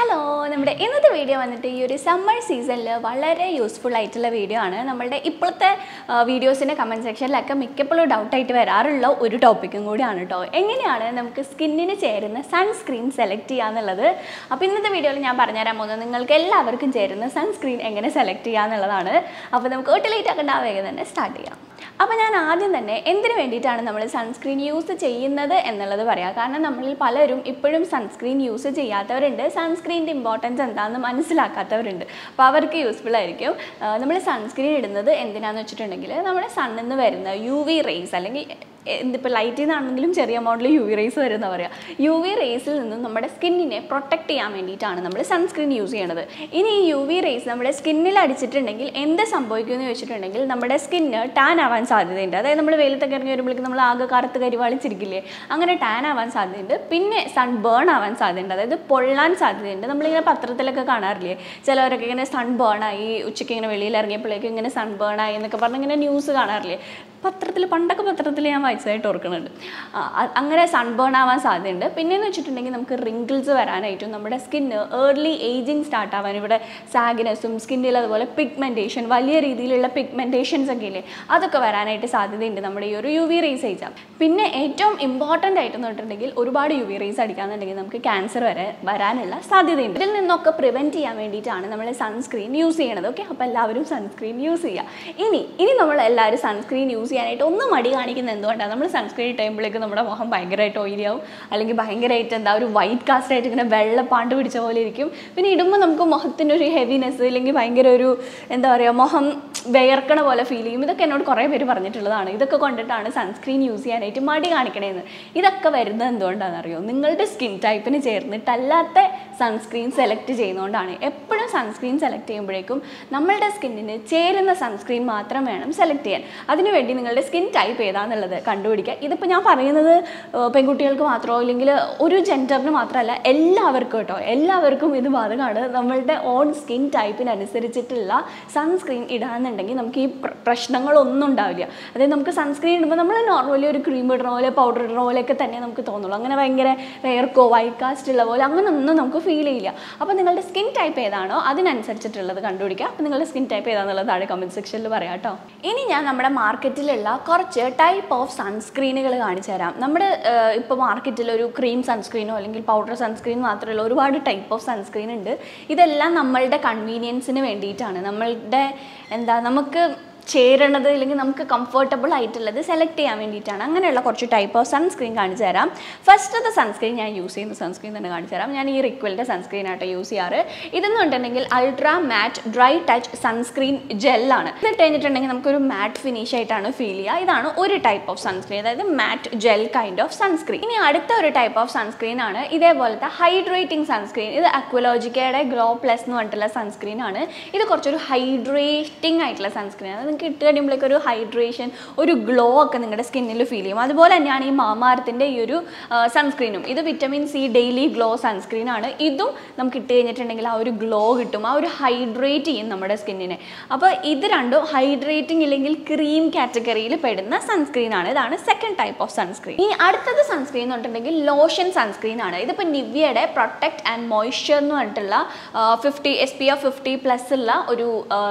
hello നമ്മുടെ ഇന്നത്തെ video വന്നിട്ട് ഈ ഒരു സമ്മർ സീസണിൽ വളരെ യൂസ്ഫുൾ ആയിട്ടുള്ള വീഡിയോ ആണ് നമ്മളുടെ ഇപ്പോഴത്തെ വീഡിയോസിൻ്റെ കമൻറ്റ് സെക്ഷനിലൊക്കെ മിക്കപ്പോഴും ഡൗട്ടായിട്ട് വരാറുള്ള ഒരു ടോപ്പിക്കും കൂടിയാണ് കേട്ടോ എങ്ങനെയാണ് നമുക്ക് സ്കിന്നിന് ചേരുന്ന സൺസ്ക്രീൻ സെലക്ട് ചെയ്യാന്നുള്ളത് അപ്പോൾ ഇന്നത്തെ വീഡിയോയിൽ ഞാൻ പറഞ്ഞുതരാൻ പോകുന്നത് നിങ്ങൾക്ക് എല്ലാവർക്കും ചേരുന്ന സൺസ്ക്രീൻ എങ്ങനെ സെലക്ട് ചെയ്യാന്നുള്ളതാണ് അപ്പോൾ നമുക്ക് ഒട്ട് ലേറ്റ് ആക്കേണ്ട ആ വേഗം തന്നെ സ്റ്റാർട്ട് ചെയ്യാം അപ്പോൾ ഞാൻ ആദ്യം തന്നെ എന്തിനു വേണ്ടിയിട്ടാണ് നമ്മൾ സൺസ്ക്രീൻ യൂസ് ചെയ്യുന്നത് എന്നുള്ളത് പറയാം കാരണം നമ്മളിൽ പലരും ഇപ്പോഴും സൺസ്ക്രീൻ യൂസ് ചെയ്യാത്തവരുണ്ട് സൺസ്ക്രീൻ്റെ ഇമ്പോർട്ടൻസ് എന്താണെന്ന് മനസ്സിലാക്കാത്തവരുണ്ട് അപ്പോൾ അവർക്ക് യൂസ്ഫുൾ ആയിരിക്കും നമ്മൾ സൺസ്ക്രീൻ ഇടുന്നത് എന്തിനാന്ന് വെച്ചിട്ടുണ്ടെങ്കിൽ നമ്മുടെ സണ്ണിൽ നിന്ന് വരുന്ന യു വി റേസ് അല്ലെങ്കിൽ എന്തിപ്പോൾ ലൈറ്റിൽ നിന്നാണെങ്കിലും ചെറിയ എമൗണ്ടിൽ യു വി റേസ് വരുന്ന പറയാം യു വി റേസിൽ നിന്നും നമ്മുടെ സ്കിന്നിനെ പ്രൊട്ടക്ട് ചെയ്യാൻ വേണ്ടിയിട്ടാണ് നമ്മൾ സൺസ്ക്രീൻ യൂസ് ചെയ്യണത് ഇനി ഈ യു വി റേസ് നമ്മുടെ സ്കിന്നിൽ അടിച്ചിട്ടുണ്ടെങ്കിൽ എന്ത് സംഭവിക്കുമെന്ന് വെച്ചിട്ടുണ്ടെങ്കിൽ നമ്മുടെ സ്കിന്ന് ടാൻ ആവാൻ സാധ്യതയുണ്ട് അതായത് നമ്മൾ വെയിലത്തൊക്കെ ഇറങ്ങി വരുമ്പോഴേക്കും നമ്മൾ ആകെ കറുത്ത് കരിവാളിച്ചിരിക്കില്ലേ അങ്ങനെ ടാൻ ആവാൻ സാധ്യതയുണ്ട് പിന്നെ സൺ ബേൺ ആവാൻ സാധ്യതയുണ്ട് അതായത് പൊള്ളാൻ സാധ്യതയുണ്ട് നമ്മളിങ്ങനെ പത്രത്തിലൊക്കെ കാണാറില്ലേ ചിലവരൊക്കെ ഇങ്ങനെ സൺ ബേൺ ആയി ഉച്ചയ്ക്ക് ഇങ്ങനെ വെളിയിൽ ഇറങ്ങിയപ്പോഴേക്കും ഇങ്ങനെ സൺ ബേൺ ആയി എന്നൊക്കെ പറഞ്ഞ് ഇങ്ങനെ ന്യൂസ് കാണാറില്ലേ പത്രത്തിൽ പണ്ടൊക്കെ പത്രത്തിൽ ഞാൻ വായിച്ചതായിട്ട് ഓർക്കുന്നുണ്ട് ആ, അ- അങ്ങനെ സൺബേൺ ആവാൻ സാധ്യതയുണ്ട് പിന്നെയെന്ന് വെച്ചിട്ടുണ്ടെങ്കിൽ നമുക്ക് റിങ്കിൾസ് വരാനായിട്ടും നമ്മുടെ സ്കിന്ന് ഏർലി ഏജിങ് സ്റ്റാർട്ട് ആവാൻ ഇവിടെ സാഗിനസും സ്കിന്നിൽ അതുപോലെ പിഗ്മെൻറ്റേഷൻ വലിയ രീതിയിലുള്ള പിഗ്മെൻറ്റേഷൻസ് ഒക്കെ ഇല്ലേ അതൊക്കെ വരാനായിട്ട് സാധ്യതയുണ്ട് നമ്മുടെ ഈ ഒരു യു വി റേസ് അയച്ചാൽ പിന്നെ ഏറ്റവും ഇമ്പോർട്ടൻ്റ് ആയിട്ടെന്ന് പറഞ്ഞിട്ടുണ്ടെങ്കിൽ ഒരുപാട് യു വി റേസ് അടിക്കാന്നുണ്ടെങ്കിൽ നമുക്ക് ക്യാൻസർ വരെ വരാനുള്ള സാധ്യതയുണ്ട് ഇതിൽ നിന്നൊക്കെ പ്രിവെൻറ്റ് ചെയ്യാൻ വേണ്ടിയിട്ടാണ് നമ്മൾ സൺസ്ക്രീൻ യൂസ് ചെയ്യണത് ഓക്കെ അപ്പോൾ എല്ലാവരും സൺസ്ക്രീൻ യൂസ് ചെയ്യുക ഇനി ഇനി നമ്മൾ എല്ലാവരും സൺസ്ക്രീൻ യൂസ് ചെയ്യാനായിട്ട് ഒന്ന് മടി കാണിക്കുന്നത് എന്തുകൊണ്ടാണ് നമ്മൾ സൺസ്ക്രീൻ ഇട്ടുമ്പോഴേക്ക് നമ്മുടെ മുഖം ഭയങ്കരമായിട്ട് ഓയിലി ആവും അല്ലെങ്കിൽ ഭയങ്കരമായിട്ട് എന്താ ഒരു വൈറ്റ് കാസ്റ്റ് ആയിട്ട് ഇങ്ങനെ വെള്ള പാണ്ട് പിടിച്ച പോലെ ഇരിക്കും പിന്നെ ഇടുമ്പോൾ നമുക്ക് മുഖത്തിൻ്റെ ഒരു ഹെവിനെസ് അല്ലെങ്കിൽ ഭയങ്കര ഒരു എന്താ പറയുക മുഖം വിയർക്കണ പോലെ ഫീൽ ചെയ്യും ഇതൊക്കെ എന്നോട് കുറേ പേര് പറഞ്ഞിട്ടുള്ളതാണ് ഇതൊക്കെ കൊണ്ടിട്ടാണ് സൺസ്ക്രീൻ യൂസ് ചെയ്യാനായിട്ട് മടി കാണിക്കണേന്ന് ഇതൊക്കെ വരുന്നത് എന്തുകൊണ്ടാണെന്ന് അറിയോ നിങ്ങളുടെ സ്കിൻ ടൈപ്പിന് ചേർന്നിട്ടല്ലാത്ത സൺസ്ക്രീൻ സെലക്ട് ചെയ്യുന്നതുകൊണ്ടാണ് എപ്പോഴും സൺസ്ക്രീൻ സെലക്ട് ചെയ്യുമ്പോഴേക്കും നമ്മളുടെ സ്കിന്നിന് ചേരുന്ന സൺസ്ക്രീൻ മാത്രം വേണം സെലക്ട് ചെയ്യാൻ അതിനുവേണ്ടി നിങ്ങളുടെ സ്കിൻ ടൈപ്പ് ഏതാണെന്നുള്ളത് കണ്ടുപിടിക്കുക ഇതിപ്പോൾ ഞാൻ പറയുന്നത് ഏർ, പെൺകുട്ടികൾക്ക് മാത്രമോ അല്ലെങ്കിൽ ഒരു ജെൻഡറിന് മാത്രമല്ല എല്ലാവർക്കും കേട്ടോ എല്ലാവർക്കും ഇത് ബാധകമാണ് നമ്മളുടെ ഓൺ സ്കിൻ ടൈപ്പിനനുസരിച്ചിട്ടുള്ള സൺസ്ക്രീൻ ഇടാന്നുണ്ടെങ്കിൽ നമുക്ക് ഈ പ്ര- പ്രശ്നങ്ങളൊന്നും ഉണ്ടാവില്ല അതായത് നമുക്ക് സൺസ്ക്രീൻ ഇടുമ്പോൾ നമ്മൾ നോർമലി ഒരു ക്രീം ഇടുന്ന പോലെ പൗഡർ ഇടുന്ന പോലെയൊക്കെ തന്നെ നമുക്ക് തോന്നുള്ളൂ അങ്ങനെ ഭയങ്കര വെയർക്കോ വൈറ്റ് കാസ്റ്റ് ഉള്ള പോലെ അങ്ങനെയൊന്നും നമുക്ക് ഫീൽ ചെയ്യില്ല അപ്പോൾ നിങ്ങളുടെ സ്കിൻ ടൈപ്പ് ഏതാണോ അതിനനുസരിച്ചിട്ടുള്ളത് കണ്ടുപിടിക്കുക അപ്പോൾ നിങ്ങളുടെ സ്കിൻ ടൈപ്പ് ഏതാണെന്നുള്ളത് താഴെ കമൻറ്റ് സെക്ഷനിൽ പറയാം കേട്ടോ ഇനി ഞാൻ നമ്മുടെ മാർക്കറ്റിലുള്ള കുറച്ച് ടൈപ്പ് ഓഫ് സൺസ്ക്രീനുകൾ കാണിച്ചു തരാം നമ്മുടെ ഇപ്പോൾ മാർക്കറ്റിൽ ഒരു ക്രീം സൺസ്ക്രീനോ അല്ലെങ്കിൽ പൗഡർ സൺസ്ക്രീൻ മാത്രമല്ല ഒരുപാട് ടൈപ്പ് ഓഫ് സൺസ്ക്രീൻ ഉണ്ട് ഇതെല്ലാം നമ്മളുടെ കൺവീനിയൻസിന് വേണ്ടിയിട്ടാണ് നമ്മളുടെ എന്താ നമുക്ക് ചേരണത് അല്ലെങ്കിൽ നമുക്ക് കംഫർട്ടബിൾ ആയിട്ടുള്ളത് സെലക്ട് ചെയ്യാൻ വേണ്ടിയിട്ടാണ് അങ്ങനെയുള്ള കുറച്ച് ടൈപ്പ് ഓഫ് സൺസ്ക്രീൻ കാണിച്ചു തരാം ഫസ്റ്റത്തെ സൺസ്ക്രീൻ ഞാൻ യൂസ് ചെയ്യുന്ന സൺസ്ക്രീൻ തന്നെ കാണിച്ചു തരാം ഞാൻ ഈ റിക്വലിൻ്റെ സൺസ്ക്രീൻ ആട്ടോ യൂസ് ചെയ്യാറ് ഇതെന്ന് പറഞ്ഞിട്ടുണ്ടെങ്കിൽ ultra matte dry touch sunscreen ജെല്ലാണ് ഇത് കഴിഞ്ഞിട്ടുണ്ടെങ്കിൽ നമുക്കൊരു മാറ്റ് ഫിനിഷ് ആയിട്ടാണ് ഫീൽ ചെയ്യുക ഇതാണ് ഒരു ടൈപ്പ് ഓഫ് സൺസ്ക്രീൻ അതായത് matte gel kind of sunscreen ഇനി അടുത്ത ഒരു ടൈപ്പ് ഓഫ് സൺസ്ക്രീൻ ആണ് ഇതേപോലത്തെ ഹൈഡ്രേറ്റിംഗ് സൺസ്ക്രീൻ ഇത് അക്വലോജിക്കയുടെ ഗ്ലോ പ്ലസ് എന്ന് പറഞ്ഞിട്ടുള്ള സൺസ്ക്രീൻ ആണ് ഇത് കുറച്ചൊരു ഹൈഡ്രേറ്റിംഗ് ആയിട്ടുള്ള സൺസ്ക്രീൻ ആണ് നിങ്ങൾക്ക് ഇട്ട് കഴിയുമ്പോഴേക്ക് ഒരു ഹൈഡ്രേഷൻ ഒരു ഗ്ലോ ഒക്കെ നിങ്ങളുടെ സ്കിന്നിൽ ഫീൽ ചെയ്യും അതുപോലെ തന്നെയാണ് ഈ മാമാരത്തിൻ്റെ ഈ ഒരു സൺസ്ക്രീനും ഇത് vitamin C daily glow sunscreen ആണ് ഇതും നമുക്ക് ഇട്ട് കഴിഞ്ഞിട്ടുണ്ടെങ്കിൽ ആ ഒരു ഗ്ലോ കിട്ടും ആ ഒരു ഹൈഡ്രേറ്റ് ചെയ്യും നമ്മുടെ സ്കിന്നിനെ അപ്പോൾ ഇത് രണ്ടും ഹൈഡ്രേറ്റിംഗ് ഇല്ലെങ്കിൽ ക്രീം കാറ്റഗറിയിൽ പെടുന്ന സൺസ്ക്രീൻ ആണ് ഇതാണ് സെക്കൻഡ് ടൈപ്പ് ഓഫ് സൺസ്ക്രീൻ ഈ അടുത്തത് സൺസ്ക്രീൻ എന്ന് പറഞ്ഞിട്ടുണ്ടെങ്കിൽ ലോഷൻ സൺസ്ക്രീൻ ആണ് ഇതിപ്പോൾ നിവ്യയുടെ പ്രൊട്ടക്ട് ആൻഡ് മോയ്സ്ചർ എന്ന് പറഞ്ഞിട്ടുള്ള fifty S P F fifty plus ഉള്ള ഒരു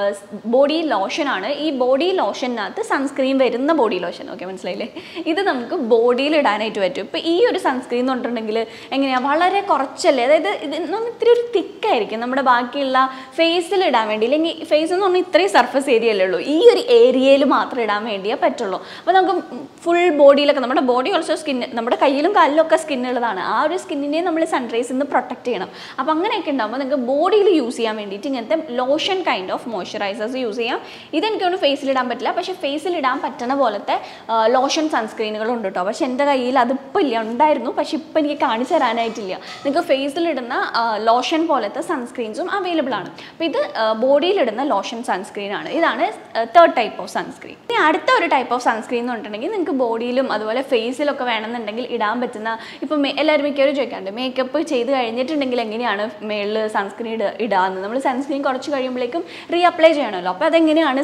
ബോഡി ലോഷനാണ് ഈ ബോഡി ലോഷനകത്ത് സൺസ്ക്രീൻ വരുന്ന ബോഡി ലോഷൻ ഓക്കെ മനസ്സിലായില്ലേ ഇത് നമുക്ക് ബോഡിയിൽ ഇടാനായിട്ട് പറ്റും ഇപ്പോൾ ഈ ഒരു സൺസ്ക്രീൻ എന്ന് പറഞ്ഞിട്ടുണ്ടെങ്കിൽ എങ്ങനെയാണ് വളരെ കുറച്ചല്ലേ അതായത് ഇത് ഒന്ന് ഇത്തിരി ഒരു തിക്കായിരിക്കും നമ്മുടെ ബാക്കിയുള്ള ഫേസിൽ ഇടാൻ വേണ്ടി അല്ലെങ്കിൽ ഫേസ് എന്ന് പറഞ്ഞാൽ ഇത്രയും സർഫസ് ഏരിയ അല്ലേ ഉള്ളൂ ഈ ഒരു ഏരിയയിൽ മാത്രം ഇടാൻ വേണ്ടിയേ പറ്റുള്ളൂ അപ്പോൾ നമുക്ക് ഫുൾ ബോഡിയിലൊക്കെ നമ്മുടെ ബോഡി ഓൾസോ സ്കിൻ നമ്മുടെ കയ്യിലും കാലിലും ഒക്കെ സ്കിൻ ഉള്ളതാണ് ആ ഒരു സ്കിന്നിനെ നമ്മൾ സൺറൈസിൽ നിന്ന് പ്രൊട്ടക്ട് ചെയ്യണം അപ്പോൾ അങ്ങനെയൊക്കെ ഉണ്ടാകുമ്പോൾ നിങ്ങൾക്ക് ബോഡിയിൽ യൂസ് ചെയ്യാൻ വേണ്ടിയിട്ട് ഇങ്ങനത്തെ lotion kind of moisturisers use ചെയ്യാം ഇതെനിക്ക് തോന്നുന്നു ഫേസിൽ ഇടാൻ പറ്റില്ല പക്ഷേ ഫേസിൽ ഇടാൻ പറ്റുന്ന പോലത്തെ ലോഷൻ സൺസ്ക്രീനുകളും ഉണ്ട് കേട്ടോ പക്ഷേ എൻ്റെ കയ്യിൽ അതിപ്പോൾ ഇല്ല ഉണ്ടായിരുന്നു പക്ഷേ ഇപ്പോൾ എനിക്ക് കാണിച്ചു തരാനായിട്ടില്ല നിങ്ങൾക്ക് ഫേസിൽ ഇടുന്ന ലോഷൻ പോലത്തെ സൺസ്ക്രീൻസും അവൈലബിൾ ആണ് അപ്പോൾ ഇത് ബോഡിയിൽ ഇടുന്ന ലോഷൻ സൺസ്ക്രീൻ ആണ് ഇതാണ് തേർഡ് ടൈപ്പ് ഓഫ് സൺസ്ക്രീൻ ഇനി അടുത്ത ഒരു ടൈപ്പ് ഓഫ് സൺസ്ക്രീൻ എന്ന് പറഞ്ഞിട്ടുണ്ടെങ്കിൽ നിങ്ങൾക്ക് ബോഡിയിലും അതുപോലെ ഫേസിലൊക്കെ വേണമെന്നുണ്ടെങ്കിൽ ഇടാൻ പറ്റുന്ന ഇപ്പോൾ എല്ലാവരും മിക്കവരും ചോദിക്കാറുണ്ട് മേക്കപ്പ് ചെയ്ത് കഴിഞ്ഞിട്ടുണ്ടെങ്കിൽ എങ്ങനെയാണ് മേളിൽ സൺസ്ക്രീൻ ഇട ഇടാന്ന് നമ്മൾ സൺസ്ക്രീൻ കുറച്ച് കഴിയുമ്പോഴേക്കും റീ അപ്ലൈ ചെയ്യണമല്ലോ അപ്പോൾ അതെങ്ങനെയാണ് സൺസ്ക്രീൻ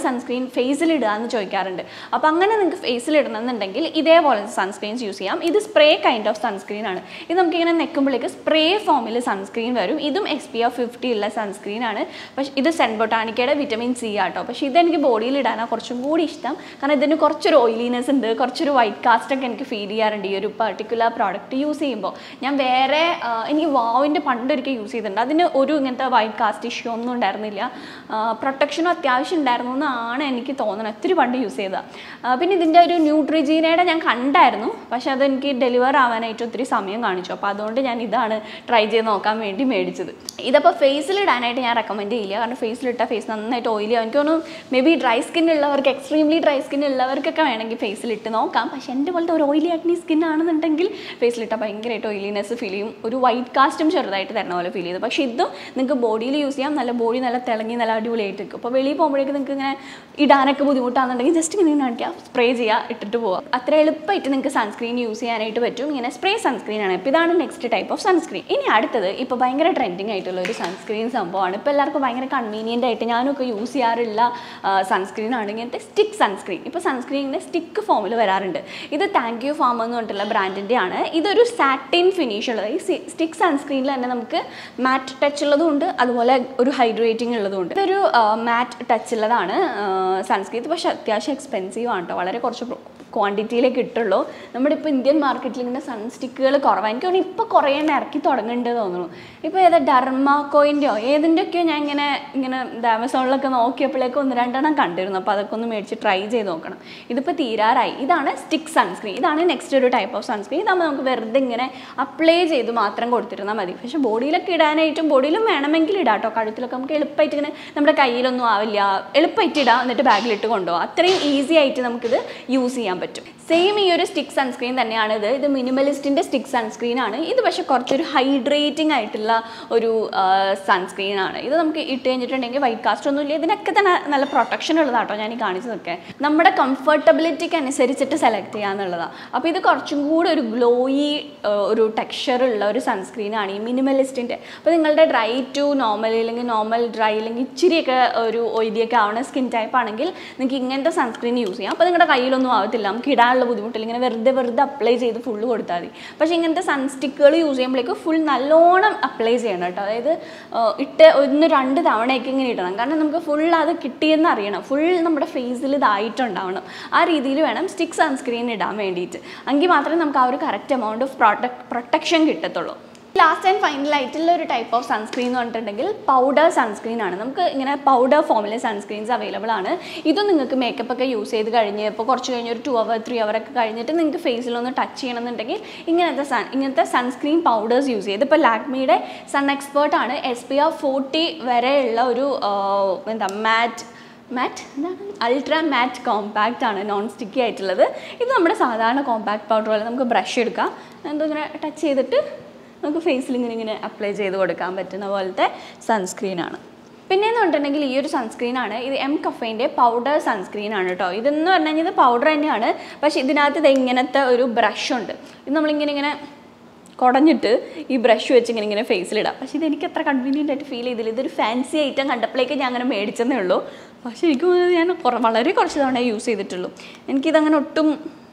ഫേസിൽ ഇടുക എന്ന് ചോദിക്കാറുണ്ട് അപ്പോൾ അങ്ങനെ നിങ്ങൾക്ക് ഫേസിൽ ഇടണമെന്നുണ്ടെങ്കിൽ ഇതേപോലത്തെ സൺസ്ക്രീൻസ് യൂസ് ചെയ്യാം ഇത് സ്പ്രേ കൈൻഡ് ഓഫ് സൺസ്ക്രീൻ ആണ് ഇത് നമുക്കിങ്ങനെ നെക്കുമ്പോഴേക്ക് സ്പ്രേ ഫോമിൽ സൺസ്ക്രീൻ വരും ഇതും എസ് പി എഫ് ഫിഫ്റ്റി ഉള്ള സൺസ്ക്രീൻ ആണ് പക്ഷേ ഇത് സെൻ ബൊട്ടാനിക്കയുടെ വിറ്റമിൻ സി ആട്ടോ പക്ഷേ ഇതെനിക്ക് ബോഡിയിൽ ഇടാനാണ് കുറച്ചും കൂടി ഇഷ്ടം കാരണം ഇതിന് കുറച്ചൊരു ഓയിലിനെസ് ഉണ്ട് കുറച്ചൊരു വൈറ്റ് കാസ്റ്റ് ഒക്കെ എനിക്ക് ഫീൽ ചെയ്യാറുണ്ട് ഈ ഒരു പർട്ടിക്കുലർ പ്രോഡക്റ്റ് യൂസ് ചെയ്യുമ്പോൾ ഞാൻ വേറെ ആ, എനിക്ക് വാവിൻ്റെ പണ്ടൊരിക്കൽ യൂസ് ചെയ്തിട്ടുണ്ട് അതിന് ഒരു ഇങ്ങനത്തെ വൈറ്റ് കാസ്റ്റ് ഇഷ്യൂ ഒന്നും ഉണ്ടായിരുന്നില്ല പ്രൊട്ടക്ഷനും അത്യാവശ്യം ഉണ്ടായിരുന്നു എന്നാണ് എനിക്ക് തോന്നുന്നത് ഒത്തിരി പണ്ട് യൂസ് ചെയ്തതാണ് പിന്നെ ഇതിൻ്റെ ഒരു ന്യൂട്രിജീനയുടെ ഞാൻ കണ്ടായിരുന്നു പക്ഷെ അതെനിക്ക് ഡെലിവർ ആവാനായിട്ട് ഒത്തിരി സമയം കാണിച്ചു അപ്പോൾ അതുകൊണ്ട് ഞാൻ ഇതാണ് ട്രൈ ചെയ്ത് നോക്കാൻ വേണ്ടി മേടിച്ചത് ഇതപ്പോൾ ഫേസിൽ ഇടാനായിട്ട് ഞാൻ റെക്കമെൻഡ് ചെയ്യില്ല കാരണം ഫേസിലിട്ട ഫേസ് നന്നായിട്ട് ഓയിലി എനിക്ക് തോന്നുന്നു മേ ബി ഡ്രൈ സ്കിൻ ഉള്ളവർക്ക് എക്സ്ട്രീംലി ഡ്രൈ സ്കിൻ ഉള്ളവർക്കൊക്കെ വേണമെങ്കിൽ ഫേസിലിട്ട് നോക്കാം പക്ഷെ എൻ്റെ പോലത്തെ ഒരു ഓയിലി ആക്നി സ്കിൻ ആണെന്നുണ്ടെങ്കിൽ ഫേസിലിട്ടാൽ ഭയങ്കരമായിട്ട് ഓയിലിനെസ് ഫീൽ ചെയ്യും ഒരു വൈറ്റ് കാസ്റ്റും ചെറുതായിട്ട് തരണ പോലെ ഫീൽ ചെയ്തു പക്ഷേ ഇതും നിങ്ങൾക്ക് ബോഡിയിൽ യൂസ് ചെയ്യാം നല്ല ബോഡി നല്ല തിളങ്ങി നല്ല അടിപൊളിയായിട്ട് നിൽക്കും അപ്പോൾ വെളിയിൽ പോകുമ്പോഴേക്ക് നിങ്ങൾക്ക് ഇങ്ങനെ ഇടാനൊക്കെ ബുദ്ധിമുട്ടാണെന്നുണ്ടെങ്കിൽ ജസ്റ്റ് ഇങ്ങനെ കാണിക്കുക സ്പ്രേ ചെയ്യുക ഇട്ടിട്ട് പോവുക അത്ര എളുപ്പമായിട്ട് നിങ്ങൾക്ക് സൺസ്ക്രീൻ യൂസ് ചെയ്യാനായിട്ട് പറ്റും ഇങ്ങനെ സ്പ്രേ സൺസ്ക്രീൻ ആണ് ഇപ്പോൾ ഇതാണ് നെക്സ്റ്റ് ടൈപ്പ് ഓഫ് സൺസ്ക്രീൻ ഇനി അടുത്തത് ഇപ്പോൾ ഭയങ്കര ട്രെൻഡിങ് ആയിട്ടുള്ള ഒരു സൺസ്ക്രീൻ സംഭവമാണ് ഇപ്പോൾ എല്ലാവർക്കും ഭയങ്കര കൺവീനിയൻ്റ് ആയിട്ട് ഞാനൊക്കെ യൂസ് ചെയ്യാറുള്ള സൺസ്ക്രീൻ ആണ് ഇങ്ങനത്തെ സ്റ്റിക്ക് സൺസ്ക്രീൻ ഇപ്പോൾ സൺസ്ക്രീനിൻ്റെ സ്റ്റിക്ക് ഫോമിൽ വരാറുണ്ട് ഇത് താങ്ക് യു ഫാം എന്ന് പറഞ്ഞിട്ടുള്ള ബ്രാൻഡിൻ്റെ ആണ് ഇതൊരു സാറ്റിൻ ഫിനിഷ് ഉള്ളത് ഈ സ്റ്റിക്ക് സൺസ്ക്രീനിൽ തന്നെ നമുക്ക് മാറ്റ് ടച്ച് ഉള്ളതും ഉണ്ട് അതുപോലെ ഒരു ഹൈഡ്രേറ്റിംഗ് ഉള്ളതും ഉണ്ട് ഇതൊരു മാറ്റ് ടച്ച് ഉള്ളതാണ് സൺസ്ക്രീൻ ഇത് പക്ഷേ അത്യാവശ്യം എക്സ്പെൻസീവ് ആണ് കേട്ടോ വളരെ കുറച്ച് ക്വാണ്ടിറ്റിയിലേ കിട്ടുള്ളൂ നമ്മുടെ ഇപ്പോൾ ഇന്ത്യൻ മാർക്കറ്റിൽ ഇങ്ങനെ സൺ സ്റ്റിക്കുകൾ കുറവാണ് എനിക്ക് തോന്നുന്നു ഇപ്പോൾ കുറേ എണ്ണം ഇറക്കി തുടങ്ങുന്നുണ്ട് തോന്നുന്നു ഇപ്പോൾ ഏതാ ഡർമാക്കോയിൻ്റെയോ ഏതിൻ്റെയൊക്കെയോ ഞാൻ ഇങ്ങനെ ഇങ്ങനെ ആമസോണിലൊക്കെ നോക്കിയപ്പോഴേക്കും ഒന്ന് രണ്ടെണ്ണം കണ്ടിരുന്നു അപ്പോൾ അതൊക്കെ ഒന്ന് മേടിച്ച് ട്രൈ ചെയ്ത് നോക്കണം ഇതിപ്പോൾ തീരാറായി ഇതാണ് സ്റ്റിക്ക് സൺസ്ക്രീൻ ഇതാണ് നെക്സ്റ്റ് ഒരു ടൈപ്പ് ഓഫ് സൺസ്ക്രീൻ ഇതാകുമ്പോൾ നമുക്ക് വെറുതെ ഇങ്ങനെ അപ്ലൈ ചെയ്ത് മാത്രം കൊടുത്തിരുന്നാൽ മതി പക്ഷേ ബോഡിയിലൊക്കെ ഇടാനായിട്ടും ബോഡിയിലും വേണമെങ്കിൽ ഇടാം കേട്ടോ കഴുത്തിലൊക്കെ നമുക്ക് എളുപ്പമായിട്ട് ഇങ്ങനെ നമ്മുടെ കയ്യിലൊന്നും ആവില്ല എളുപ്പമായിട്ട് ഇടാം എന്നിട്ട് ബാഗിലിട്ട് കൊണ്ടുപോകാം അത്രയും ഈസി ആയിട്ട് നമുക്കിത് യൂസ് ചെയ്യാൻ പറ്റും സെയിം ഈ ഒരു സ്റ്റിക്ക് സൺസ്ക്രീൻ തന്നെയാണ് ഇത് ഇത് മിനിമലിസ്റ്റിൻ്റെ സ്റ്റിക്ക് സൺസ്ക്രീൻ ആണ് ഇത് പക്ഷേ കുറച്ചൊരു ഹൈഡ്രേറ്റിംഗ് ആയിട്ടുള്ള ഒരു സൺസ്ക്രീൻ ആണ് ഇത് നമുക്ക് ഇട്ട് കഴിഞ്ഞിട്ടുണ്ടെങ്കിൽ വൈറ്റ് കാസ്റ്റ് ഒന്നും ഇല്ല ഇതിനൊക്കെ തന്നെ നല്ല പ്രൊട്ടക്ഷൻ ഉള്ളതാട്ടോ ഞാൻ ഈ കാണിച്ചതൊക്കെ നമ്മുടെ കംഫർട്ടബിലിറ്റിക്ക് അനുസരിച്ചിട്ട് സെലക്ട് ചെയ്യാന്നുള്ളതാണ് അപ്പോൾ ഇത് കുറച്ചും കൂടി ഒരു ഗ്ലോയി ഒരു ടെക്സ്ചർ ഉള്ള ഒരു സൺസ്ക്രീൻ ആണ് ഈ മിനിമലിസ്റ്റിൻ്റെ അപ്പോൾ നിങ്ങളുടെ ഡ്രൈ ടു നോർമൽ അല്ലെങ്കിൽ നോർമൽ ഡ്രൈ അല്ലെങ്കിൽ ഇച്ചിരിയൊക്കെ ഒരു ഓയിലിയൊക്കെ ആവണ സ്കിൻ ടൈപ്പ് ആണെങ്കിൽ നിങ്ങൾക്ക് ഇങ്ങനത്തെ സൺസ്ക്രീൻ യൂസ് ചെയ്യാം അപ്പോൾ നിങ്ങളുടെ കയ്യിലൊന്നും ആവത്തില്ല നമുക്ക് ഇടാനുള്ള ബുദ്ധിമുട്ടില്ല ഇങ്ങനെ വെറുതെ വെറുതെ അപ്ലൈ ചെയ്ത് ഫുള്ള് കൊടുത്താൽ മതി പക്ഷേ ഇങ്ങനത്തെ സൺസ്റ്റിക്കുകൾ യൂസ് ചെയ്യുമ്പോഴേക്ക് ഫുൾ നല്ലോണം അപ്ലൈ ചെയ്യണം കേട്ടോ അതായത് ആ, ഇട്ട് ഒന്ന് രണ്ട് തവണയൊക്കെ ഇങ്ങനെ ഇടണം കാരണം നമുക്ക് ഫുൾ അത് കിട്ടിയെന്ന് അറിയണം ഫുൾ നമ്മുടെ ഫേസിൽ ഇതായിട്ടുണ്ടാവണം ആ രീതിയിൽ വേണം സ്റ്റിക്ക് സൺസ്ക്രീൻ ഇടാൻ വേണ്ടിയിട്ട് എങ്കിൽ മാത്രമേ നമുക്ക് ആ ഒരു correct amount of protect protection കിട്ടത്തുള്ളൂ ലാസ്റ്റ് ആൻഡ് ഫൈനൽ ആയിട്ടുള്ള ഒരു ടൈപ്പ് ഓഫ് സൺസ്ക്രീൻ എന്ന് പറഞ്ഞിട്ടുണ്ടെങ്കിൽ പൗഡർ സൺസ്ക്രീൻ ആണ് നമുക്ക് ഇങ്ങനെ പൗഡർ ഫോമിലെ സൺസ്ക്രീൻസ് അവൈലബിൾ ആണ് ഇതും നിങ്ങൾക്ക് മേക്കപ്പ് ഒക്കെ യൂസ് ചെയ്ത് കഴിഞ്ഞ് ഇപ്പോൾ കുറച്ച് കഴിഞ്ഞ് ഒരു ടു അവർ ത്രീ അവർ ഒക്കെ കഴിഞ്ഞിട്ട് നിങ്ങൾക്ക് ഫേസിലൊന്ന് ടച്ച് ചെയ്യണമെന്നുണ്ടെങ്കിൽ ഇങ്ങനത്തെ സൺ ഇങ്ങനത്തെ സൺസ്ക്രീൻ പൗഡേഴ്സ് യൂസ് ചെയ്ത് ഇപ്പോൾ ലാക്മിയുടെ സൺ എക്സ്പേർട്ട് ആണ് എസ് പി ആർ ഫോർട്ടി വരെയുള്ള ഒരു ആ, എന്താ മാറ്റ് മാറ്റ് എന്താണ് അൾട്രാ മാറ്റ് കോമ്പാക്റ്റ് ആണ് നോൺ സ്റ്റിക്കി ആയിട്ടുള്ളത് ഇത് നമ്മുടെ സാധാരണ കോമ്പാക്ട് പൗഡർ പോലെ നമുക്ക് ബ്രഷ് എടുക്കാം എന്തോ ഇങ്ങനെ ടച്ച് ചെയ്തിട്ട് നമുക്ക് ഫേസിൽ ഇങ്ങനെ ഇങ്ങനെ അപ്ലൈ ചെയ്ത് കൊടുക്കാൻ പറ്റുന്ന പോലത്തെ സൺസ്ക്രീനാണ് പിന്നെയെന്ന് പറഞ്ഞിട്ടുണ്ടെങ്കിൽ ഈ ഒരു സൺസ്ക്രീൻ ആണ് ഇത് എം കഫേൻ്റെ പൗഡർ സൺസ്ക്രീൻ ആണ് കേട്ടോ ഇതെന്ന് പറഞ്ഞു കഴിഞ്ഞാൽ ഇത് പൗഡർ തന്നെയാണ് പക്ഷേ ഇതിനകത്ത് ഇത് ഇങ്ങനത്തെ ഒരു ബ്രഷ് ഉണ്ട് ഇത് നമ്മളിങ്ങനെ ഇങ്ങനെ കുടഞ്ഞിട്ട് ഈ ബ്രഷ് വെച്ച് ഇങ്ങനെ ഇങ്ങനെ ഫേസിലിടാം പക്ഷേ ഇത് എനിക്ക് അത്ര കൺവീനിയൻ്റ് ആയിട്ട് ഫീൽ ചെയ്തില്ല ഇതൊരു ഫാൻസി ഐറ്റം കണ്ടപ്പോഴേക്ക് ഞാൻ അങ്ങനെ മേടിച്ചെന്നേ ഉള്ളൂ പക്ഷേ എനിക്ക് തോന്നുന്നത് ഞാൻ കുറ വളരെ കുറച്ച് തവണ യൂസ് ചെയ്തിട്ടുള്ളൂ എനിക്കിതങ്ങനെ ഒട്ടും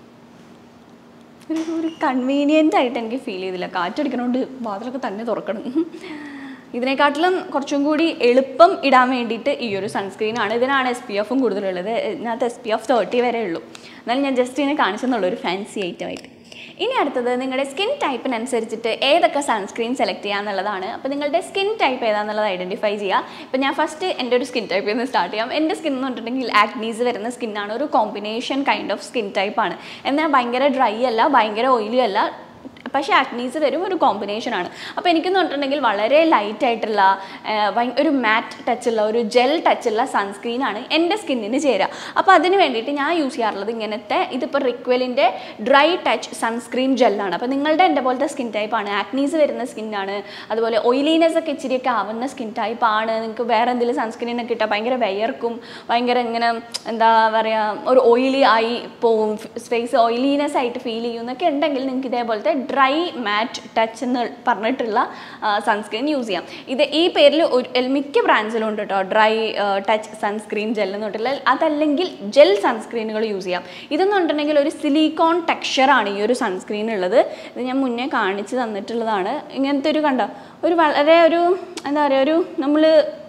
ഒരു ഒരു കൺവീനിയൻ്റ് ആയിട്ട് എനിക്ക് ഫീൽ ചെയ്തില്ല കാറ്റടിക്കണോണ്ട് വാതിലൊക്കെ തന്നെ തുറക്കണം ഇതിനെക്കാട്ടിലും കുറച്ചും കൂടി എളുപ്പം ഇടാൻ വേണ്ടിയിട്ട് ഈ ഒരു സൺസ്ക്രീൻ ആണ് ഇതിനാണ് എസ് പി എഫും കൂടുതലുള്ളത് ഇതിനകത്ത് എസ് പി എഫ് തേർട്ടി വരെ ഉള്ളൂ എന്നാലും ഞാൻ ജസ്റ്റ് ഇതിനെ കാണിച്ചെന്നുള്ളൂ ഒരു ഫാൻസി ഐറ്റം ആയിട്ട് ഇനി അടുത്തത് നിങ്ങളുടെ സ്കിൻ ടൈപ്പിനനുസരിച്ചിട്ട് ഏതൊക്കെ സൺസ്ക്രീൻ സെലക്ട് ചെയ്യുക എന്നുള്ളതാണ് അപ്പോൾ നിങ്ങളുടെ സ്കിൻ ടൈപ്പ് ഏതാണെന്നുള്ളത് ഐഡൻറ്റിഫൈ ചെയ്യുക ഇപ്പോൾ ഞാൻ ഫസ്റ്റ് എൻ്റെ ഒരു സ്കിൻ ടൈപ്പിൽ നിന്ന് സ്റ്റാർട്ട് ചെയ്യാം എൻ്റെ സ്കിൻ എന്ന് പറഞ്ഞിട്ടുണ്ടെങ്കിൽ ആക്നീസ് വരുന്ന സ്കിന്നാണ് ഒരു കോമ്പിനേഷൻ കൈൻഡ് ഓഫ് സ്കിൻ ടൈപ്പാണ് എന്നാൽ ഭയങ്കര ഡ്രൈ അല്ല ഭയങ്കര ഓയിലി അല്ല പക്ഷേ ആക്നീസ് വരും ഒരു കോമ്പിനേഷൻ ആണ് അപ്പോൾ എനിക്കെന്ന് പറഞ്ഞിട്ടുണ്ടെങ്കിൽ വളരെ ലൈറ്റ് ആയിട്ടുള്ള ആ, ഭയ- ഒരു മാറ്റ് ടച്ചുള്ള ഒരു ജെൽ ടച്ചുള്ള സൺസ്ക്രീനാണ് എൻ്റെ സ്കിന്നിന് ചേരുക അപ്പോൾ അതിന് വേണ്ടിയിട്ട് ഞാൻ യൂസ് ചെയ്യാറുള്ളത് ഇങ്ങനത്തെ ഇതിപ്പോൾ റിക്വലിൻ്റെ ഡ്രൈ ടച്ച് സൺസ്ക്രീൻ ജെല്ലാണ് അപ്പോൾ നിങ്ങളുടെ എൻ്റെ പോലത്തെ സ്കിൻ ടൈപ്പാണ് ആക്നീസ് വരുന്ന സ്കിന്നാണ് അതുപോലെ ഓയിലിനെസ് ഒക്കെ ഇച്ചിരിയൊക്കെ ആവുന്ന സ്കിൻ ടൈപ്പാണ് നിങ്ങൾക്ക് വേറെ എന്തെങ്കിലും സൺസ്ക്രീനൊക്കെ ഇട്ടാൽ ഭയങ്കര വിയർക്കും ഭയങ്കര ഇങ്ങനെ എന്താ പറയുക ഒരു ഓയിലി ആയി പോവും ഫേസ് ഓയിലിനെസ് ആയിട്ട് ഫീൽ ചെയ്യുന്നൊക്കെ ഉണ്ടെങ്കിൽ നിങ്ങൾക്ക് ഇതേപോലത്തെ ഡ്രൈ മാറ്റ് ടച്ച് എന്ന് പറഞ്ഞിട്ടുള്ള സൺസ്ക്രീൻ യൂസ് ചെയ്യാം ഇത് ഈ പേര് പേരിൽ ഒരു എൽ- മിക്ക ബ്രാൻഡ്സിലും ഉണ്ട് കേട്ടോ ഡ്രൈ ടച്ച് സൺസ്ക്രീൻ ജെൽ എന്ന് പറഞ്ഞിട്ടുള്ള അതല്ലെങ്കിൽ ജെൽ സൺസ്ക്രീനുകൾ യൂസ് ചെയ്യാം ഇതെന്ന് പറഞ്ഞിട്ടുണ്ടെങ്കിൽ ഒരു സിലിക്കോൺ ടെക്സ്ചറാണ് ഈ ഒരു സൺസ്ക്രീൻ ഉള്ളത് ഇത് ഞാൻ മുന്നേ കാണിച്ച് തന്നിട്ടുള്ളതാണ് ഇങ്ങനത്തെ ഒരു കണ്ടോ ഒരു വളരെ ഒരു എന്താ പറയുക ഒരു നമ്മൾ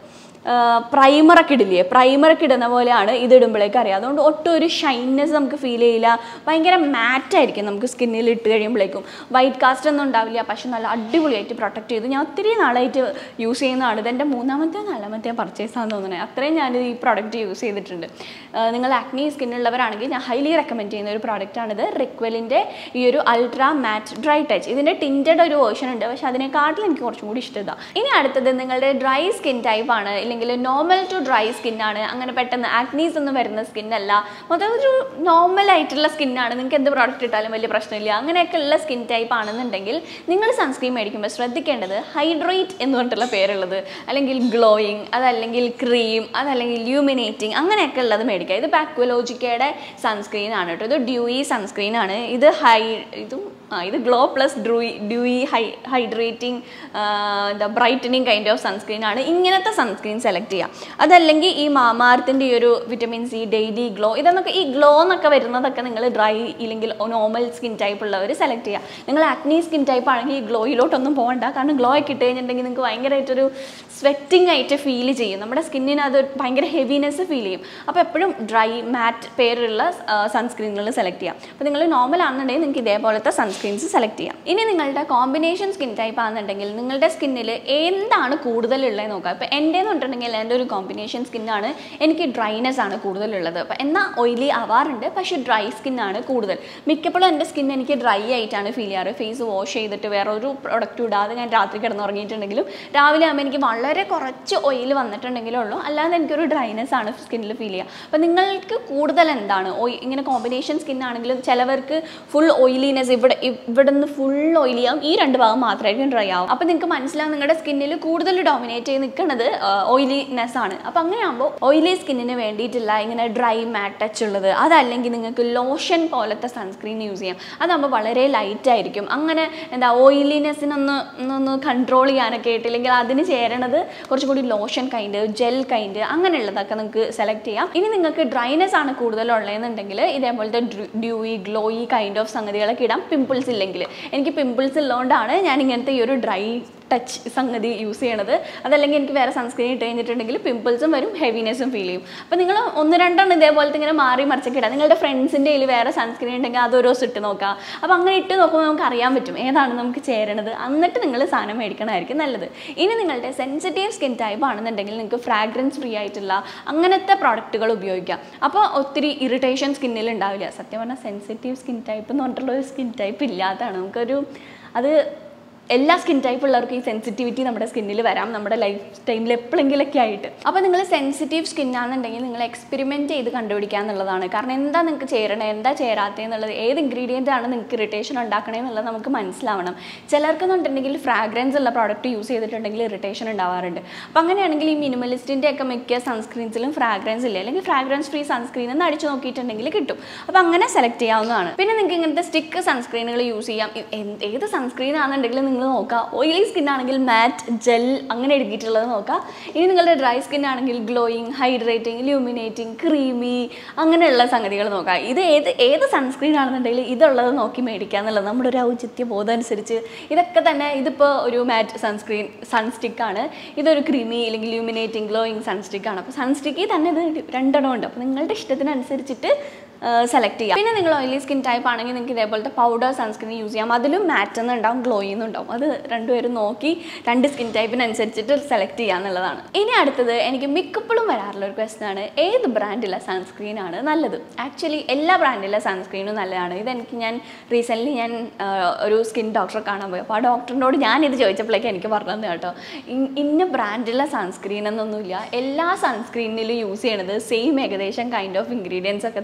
പ്രൈമറൊക്കെ ഇടില്ലേ പ്രൈമറൊക്കെ ഇടുന്ന പോലെയാണ് ഇത് ഇടുമ്പോഴേക്ക് അറിയാം അതുകൊണ്ട് ഒട്ടും ഒരു ഷൈൻനെസ് നമുക്ക് ഫീൽ ചെയ്യില്ല ഭയങ്കര മാറ്റ് ആയിരിക്കും നമുക്ക് സ്കിന്നിൽ ഇട്ട് കഴിയുമ്പോഴേക്കും വൈറ്റ് കാസ്റ്റ് ഒന്നും ഉണ്ടാവില്ല പക്ഷെ നല്ല അടിപൊളിയായിട്ട് പ്രൊട്ടക്ട് ചെയ്തു ഞാൻ ഒത്തിരി നാളായിട്ട് യൂസ് ചെയ്യുന്നതാണ് ഇത് എൻ്റെ മൂന്നാമത്തെ നാലാമത്തെ പർച്ചേസ് ആണെന്ന് തോന്നുന്നത് അത്രയും ഞാൻ ഈ പ്രോഡക്റ്റ് യൂസ് ചെയ്തിട്ടുണ്ട് ആഹ് നിങ്ങൾ ആക്നി സ്കിന്നുള്ളവരാണെങ്കിൽ ഞാൻ ഹൈലി റെക്കമെൻഡ് ചെയ്യുന്ന ഒരു പ്രോഡക്റ്റാണിത് റിക്വലിൻ്റെ ഈ ഒരു അൾട്രാ മാറ്റ് ഡ്രൈ ടച്ച് ഇതിൻ്റെ ടിൻറ്റഡ് ഒരു വേർഷൻ ഉണ്ട് പക്ഷെ അതിനെക്കാട്ടിലും എനിക്ക് കുറച്ചും കൂടി ഇഷ്ടം ഇതാ ഇനി അടുത്തത് നിങ്ങളുടെ ഡ്രൈ സ്കിൻ ടൈപ്പ് ആണ് ഇല്ലെങ്കിൽ നോർമൽ ടു ഡ്രൈ സ്കിന്നാണ് അങ്ങനെ പെട്ടെന്ന് ആക്നീസ് ഒന്നും വരുന്ന സ്കിന്നല്ല മൊത്തം ഒരു നോർമൽ ആയിട്ടുള്ള സ്കിന്നാണ് നിങ്ങൾക്ക് എന്ത് പ്രോഡക്റ്റ് ഇട്ടാലും വലിയ പ്രശ്നമില്ല അങ്ങനെയൊക്കെ ഉള്ള സ്കിൻ ടൈപ്പ് ആണെന്നുണ്ടെങ്കിൽ നിങ്ങൾ സൺസ്ക്രീൻ മേടിക്കുമ്പോൾ ശ്രദ്ധിക്കേണ്ടത് ഹൈഡ്രേറ്റ് എന്ന് പറഞ്ഞിട്ടുള്ള പേരുള്ളത് അല്ലെങ്കിൽ ഗ്ലോയിങ് അതല്ലെങ്കിൽ ക്രീം അതല്ലെങ്കിൽ ല്യൂമിനേറ്റിംഗ് അങ്ങനെയൊക്കെ ഉള്ളത് മേടിക്കുക ഇത് പാക്വലോജിക്കയുടെ സൺസ്ക്രീൻ ആണ് കേട്ടോ ഇത് ഡ്യൂയി സൺസ്ക്രീൻ ആണ് ഇത് ഹൈ ഇതും ആ ഇത് ഗ്ലോ പ്ലസ് ഡ്രൂയി ഡ്യൂയി ഹൈ ഹൈഡ്രേറ്റിംഗ് എന്താ ബ്രൈറ്റനിങ് കൈൻഡ് ഓഫ് സൺസ്ക്രീൻ ആണ് ഇങ്ങനത്തെ സൺസ്ക്രീൻ സെലക്ട് ചെയ്യാം അതല്ലെങ്കിൽ ഈ മാമാർത്തിൻ്റെ ഈ ഒരു വിറ്റമിൻ സി ഡെയിലി ഗ്ലോ ഇതെന്നൊക്കെ ഈ ഗ്ലോ എന്നൊക്കെ വരുന്നതൊക്കെ നിങ്ങൾ ഡ്രൈ ഇല്ലെങ്കിൽ നോർമൽ സ്കിൻ ടൈപ്പ് ഉള്ളവർ സെലക്ട് ചെയ്യുക നിങ്ങൾ ആക്നി സ്കിൻ ടൈപ്പ് ആണെങ്കിൽ ഈ ഗ്ലോയിലോട്ടൊന്നും പോകണ്ട കാരണം ഗ്ലോ ഒക്കെ ഇട്ട് കഴിഞ്ഞിട്ടുണ്ടെങ്കിൽ നിങ്ങൾക്ക് ഭയങ്കരമായിട്ടൊരു സ്വെറ്റിംഗ് ആയിട്ട് ഫീൽ ചെയ്യും നമ്മുടെ സ്കിന്നിന് അത് ഭയങ്കര ഹെവിനെസ് ഫീൽ ചെയ്യും അപ്പോൾ എപ്പോഴും ഡ്രൈ മാറ്റ് പേരുള്ള സൺസ്ക്രീനുകൾ സെലക്ട് ചെയ്യാം അപ്പോൾ നിങ്ങൾ നോർമൽ ആണെന്നുണ്ടെങ്കിൽ നിങ്ങൾക്ക് ഇതേപോലത്തെ സൺസ്ക്രീൻസ് സെലക്ട് ചെയ്യാം ഇനി നിങ്ങളുടെ കോമ്പിനേഷൻ സ്കിൻ ടൈപ്പ് ആണെന്നുണ്ടെങ്കിൽ നിങ്ങളുടെ സ്കിന്നിൽ എന്താണ് കൂടുതലുള്ളത് നോക്കുക ഇപ്പോൾ എൻ്റെ എന്ന് പറഞ്ഞിട്ടുണ്ടെങ്കിൽ എൻ്റെ ഒരു കോമ്പിനേഷൻ സ്കിന്നാണ് എനിക്ക് ഡ്രൈനെസ് ആണ് കൂടുതലുള്ളത് അപ്പോൾ എന്നാൽ ഓയിലി ആവാറുണ്ട് പക്ഷേ ഡ്രൈ സ്കിന്നാണ് കൂടുതൽ മിക്കപ്പോഴും എൻ്റെ സ്കിൻ എനിക്ക് ഡ്രൈ ആയിട്ടാണ് ഫീൽ ചെയ്യാറ് ഫേസ് വാഷ് ചെയ്തിട്ട് വേറെ ഒരു പ്രൊഡക്റ്റ് ഇടാതെ ഞാൻ രാത്രി കിടന്നുറങ്ങിയിട്ടുണ്ടെങ്കിലും രാവിലെ ആകുമ്പോൾ എനിക്ക് വളരെ കുറച്ച് ഓയിൽ വന്നിട്ടുണ്ടെങ്കിലേ ഉള്ളൂ അല്ലാതെ എനിക്കൊരു ഡ്രൈനെസ് ആണ് സ്കിന്നിൽ ഫീൽ ചെയ്യുക അപ്പോൾ നിങ്ങൾക്ക് കൂടുതൽ എന്താണ് ഓയി ഇങ്ങനെ കോമ്പിനേഷൻ സ്കിൻ ആണെങ്കിലും ചിലവർക്ക് ഫുൾ ഓയിലിനെസ് ഇവിടെ ഇവിടെ നിന്ന് ഫുൾ ഓയിലി ആവും ഈ രണ്ട് ഭാഗം മാത്രമായിരിക്കും ഡ്രൈ ആവും അപ്പോൾ നിങ്ങൾക്ക് മനസ്സിലാവും നിങ്ങളുടെ സ്കിന്നിൽ കൂടുതൽ ഡോമിനേറ്റ് ചെയ്ത് നിൽക്കുന്നത് ഓയിലിനെസ് ആണ് അപ്പോൾ അങ്ങനെയാകുമ്പോൾ ഓയിലി സ്കിന്നിന് വേണ്ടിയിട്ടുള്ള ഇങ്ങനെ ഡ്രൈ മാറ്റ് ടച്ച് ഉള്ളത് അതല്ലെങ്കിൽ നിങ്ങൾക്ക് ലോഷൻ പോലത്തെ സൺസ്ക്രീൻ യൂസ് ചെയ്യാം അതാകുമ്പോൾ വളരെ ലൈറ്റ് ആയിരിക്കും അങ്ങനെ എന്താ ഓയിലിനെസ്സിനൊന്ന് ഒന്ന് കൺട്രോൾ ചെയ്യാനൊക്കെ ആയിട്ട് ഇല്ലെങ്കിൽ അതിന് ചേരണത് കുറച്ചും കൂടി ലോഷൻ കൈൻഡ് ജെൽ കൈൻഡ് അങ്ങനെയുള്ളതൊക്കെ നിങ്ങൾക്ക് സെലക്ട് ചെയ്യാം ഇനി നിങ്ങൾക്ക് ഡ്രൈനെസ് ആണ് കൂടുതലുള്ളതെന്നുണ്ടെങ്കിൽ ഇതേപോലത്തെ ഡ്യൂയി ഗ്ലോയി കൈൻഡ് ഓഫ് സംഗതികളൊക്കെ ഇടാം പിമ്പിൾസ് ഇല്ലെങ്കിൽ എനിക്ക് പിമ്പിൾസ് ഉള്ളതുകൊണ്ടാണ് ഞാൻ ഇങ്ങനത്തെ ഈ ഒരു ഡ്രൈ ടച്ച് സംഗതി യൂസ് ചെയ്യണത് അതല്ലെങ്കിൽ എനിക്ക് വേറെ സൺസ്ക്രീൻ ഇട്ട് കഴിഞ്ഞിട്ടുണ്ടെങ്കിൽ പിമ്പിൾസും വരും ഹെവിനെസ്സും ഫീൽ ചെയ്യും അപ്പോൾ നിങ്ങൾ ഒന്ന് രണ്ടെണ്ണം ഇതേപോലത്തെ ഇങ്ങനെ മാറി മറിച്ചൊക്കെ ഇടാം നിങ്ങളുടെ ഫ്രണ്ട്സിൻ്റെ കയ്യിൽ വേറെ സൺസ്ക്രീൻ ഉണ്ടെങ്കിൽ അത് ഓരോ ഇട്ട് നോക്കാം അപ്പോൾ അങ്ങനെ ഇട്ട് നോക്കുമ്പോൾ നമുക്ക് അറിയാൻ പറ്റും ഏതാണ് നമുക്ക് ചേരണത് എന്നിട്ട് നിങ്ങൾ സാധനം മേടിക്കണമായിരിക്കും നല്ലത് ഇനി നിങ്ങളുടെ സെൻസിറ്റീവ് സ്കിൻ ടൈപ്പ് ആണെന്നുണ്ടെങ്കിൽ നിങ്ങൾക്ക് ഫ്രാഗ്രൻസ് ഫ്രീ ആയിട്ടുള്ള അങ്ങനത്തെ പ്രോഡക്റ്റുകൾ ഉപയോഗിക്കാം അപ്പോൾ ഒത്തിരി ഇറിറ്റേഷൻ സ്കിന്നിൽ ഉണ്ടാവില്ല സത്യം പറഞ്ഞാൽ സെൻസിറ്റീവ് സ്കിൻ ടൈപ്പ് എന്ന് പറഞ്ഞിട്ടുള്ള ഒരു സ്കിൻ ടൈപ്പ് ഇല്ലാത്തതാണ് നമുക്കൊരു അത് എല്ലാ സ്കിൻ ടൈപ്പ് ഉള്ളവർക്കും ഈ സെൻസിറ്റിവിറ്റി നമ്മുടെ സ്കിന്നിൽ വരാം നമ്മുടെ ലൈഫ് ടൈമിൽ എപ്പോഴെങ്കിലൊക്കെ ആയിട്ട് അപ്പോൾ നിങ്ങൾ സെൻസിറ്റീവ് സ്കിൻ ആണെന്നുണ്ടെങ്കിൽ നിങ്ങൾ എക്സ്പെരിമെൻറ്റ് ചെയ്ത് കണ്ടുപിടിക്കുക എന്നുള്ളതാണ് കാരണം എന്താ നിങ്ങൾക്ക് ചേരണേ എന്താ ചേരാത്തത് എന്നുള്ളത് ഏത് ഇൻഗ്രീഡിയൻ്റ് ആണ് നിങ്ങൾക്ക് ഇറിറ്റേഷൻ ഉണ്ടാക്കണേ എന്നുള്ളത് നമുക്ക് മനസ്സിലാവണം ചിലർക്ക് എന്നുണ്ടെങ്കിൽ ഫ്രാഗ്രൻസ് ഉള്ള പ്രോഡക്റ്റ് യൂസ് ചെയ്തിട്ടുണ്ടെങ്കിൽ ഇറിറ്റേഷൻ ഉണ്ടാവാറുണ്ട് അപ്പോൾ അങ്ങനെയാണെങ്കിൽ ഈ മിനിമലിസ്റ്റിൻ്റെ ഒക്കെ മിക്ക സൺസ്ക്രീൻസിലും ഫ്രാഗ്രൻസ് ഇല്ല അല്ലെങ്കിൽ ഫ്രാഗ്രൻസ് ഫ്രീ സൺസ്ക്രീൻ എന്ന് അടിച്ചു നോക്കിയിട്ടുണ്ടെങ്കിൽ കിട്ടും അപ്പോൾ അങ്ങനെ സെലക്ട് ചെയ്യാവുന്നതാണ് പിന്നെ നിങ്ങൾക്ക് ഇങ്ങനത്തെ സ്റ്റിക്ക് സൺസ്ക്രീനുകൾ യൂസ് ചെയ്യാം ഇ- എന്ത് ഏത് സൺസ്ക്രീൻ ആണെന്നുണ്ടെങ്കിലും നിങ്ങൾ നോക്കുക ഓയിലി സ്കിൻ ആണെങ്കിൽ മാറ്റ് ജെൽ അങ്ങനെ എഴുതിയിട്ടുള്ളത് നോക്കുക ഇനി നിങ്ങളുടെ ഡ്രൈ സ്കിൻ ആണെങ്കിൽ ഗ്ലോയിങ് ഹൈഡ്രേറ്റിംഗ് ല്യൂമിനേറ്റിംഗ് ക്രീമി അങ്ങനെയുള്ള സംഗതികൾ നോക്കുക ഇത് ഏത് ഏത് സൺസ്ക്രീൻ ആണെന്നുണ്ടെങ്കിൽ ഇതുള്ളത് നോക്കി മേടിക്കുക എന്നുള്ളത് നമ്മുടെ ഒരു ഔചിത്യ ബോധം അനുസരിച്ച് ഇതൊക്കെ തന്നെ ഇതിപ്പോൾ ഒരു മാറ്റ് സൺസ്ക്രീൻ സൺസ്റ്റിക്ക് ആണ് ഇതൊരു ക്രീമി അല്ലെങ്കിൽ ല്യൂമിനേറ്റിംഗ് ഗ്ലോയിങ് സൺസ്റ്റിക്ക് ആണ് അപ്പോൾ സൺസ്റ്റിക്കിൽ തന്നെ ഇത് രണ്ടെണ്ണം ഉണ്ട് അപ്പോൾ നിങ്ങളുടെ ഇഷ്ടത്തിനനുസരിച്ചിട്ട് സെലക്ട് ചെയ്യാം പിന്നെ നിങ്ങൾ ഓയിലി സ്കിൻ ടൈപ്പ് ആണെങ്കിൽ നിങ്ങൾക്ക് ഇതേപോലത്തെ പൗഡർ സൺസ്ക്രീൻ യൂസ് ചെയ്യാം അതിലും മാറ്റ് ഉണ്ടാവും ഗ്ലോയിന്ന് ഉണ്ടാവും അത് രണ്ടുപേരും നോക്കി രണ്ട് സ്കിൻ ടൈപ്പിനനുസരിച്ചിട്ട് സെലക്ട് ചെയ്യുക എന്നുള്ളതാണ് ഇനി അടുത്തത് എനിക്ക് മിക്കപ്പോഴും വരാറുള്ള ഒരു ക്വസ്റ്റൻ ആണ് ഏത് ബ്രാൻഡിലെ സൺസ്ക്രീൻ ആണ് നല്ലത് ആക്ച്വലി എല്ലാ ബ്രാൻഡിലെ സൺസ്ക്രീനും നല്ലതാണ് ഇതെനിക്ക് ഞാൻ റീസെൻ്റ്ലി ഞാൻ ആ, ഒരു സ്കിൻ ഡോക്ടറെ കാണാൻ പോയി അപ്പോൾ ആ ഡോക്ടറിനോട് ഞാൻ ഇത് ചോദിച്ചപ്പോഴേക്കും എനിക്ക് പറഞ്ഞു തന്നെ കേട്ടോ ഇൻ- ഇന്ന ബ്രാൻഡിലെ സൺസ്ക്രീൻ എന്നൊന്നുമില്ല എല്ലാ സൺസ്ക്രീനിലും യൂസ് ചെയ്യണത് സെയിം ഏകദേശം കൈൻഡ് ഓഫ് ഇൻഗ്രീഡിയൻസ് ഒക്കെ തന്നെയാണ്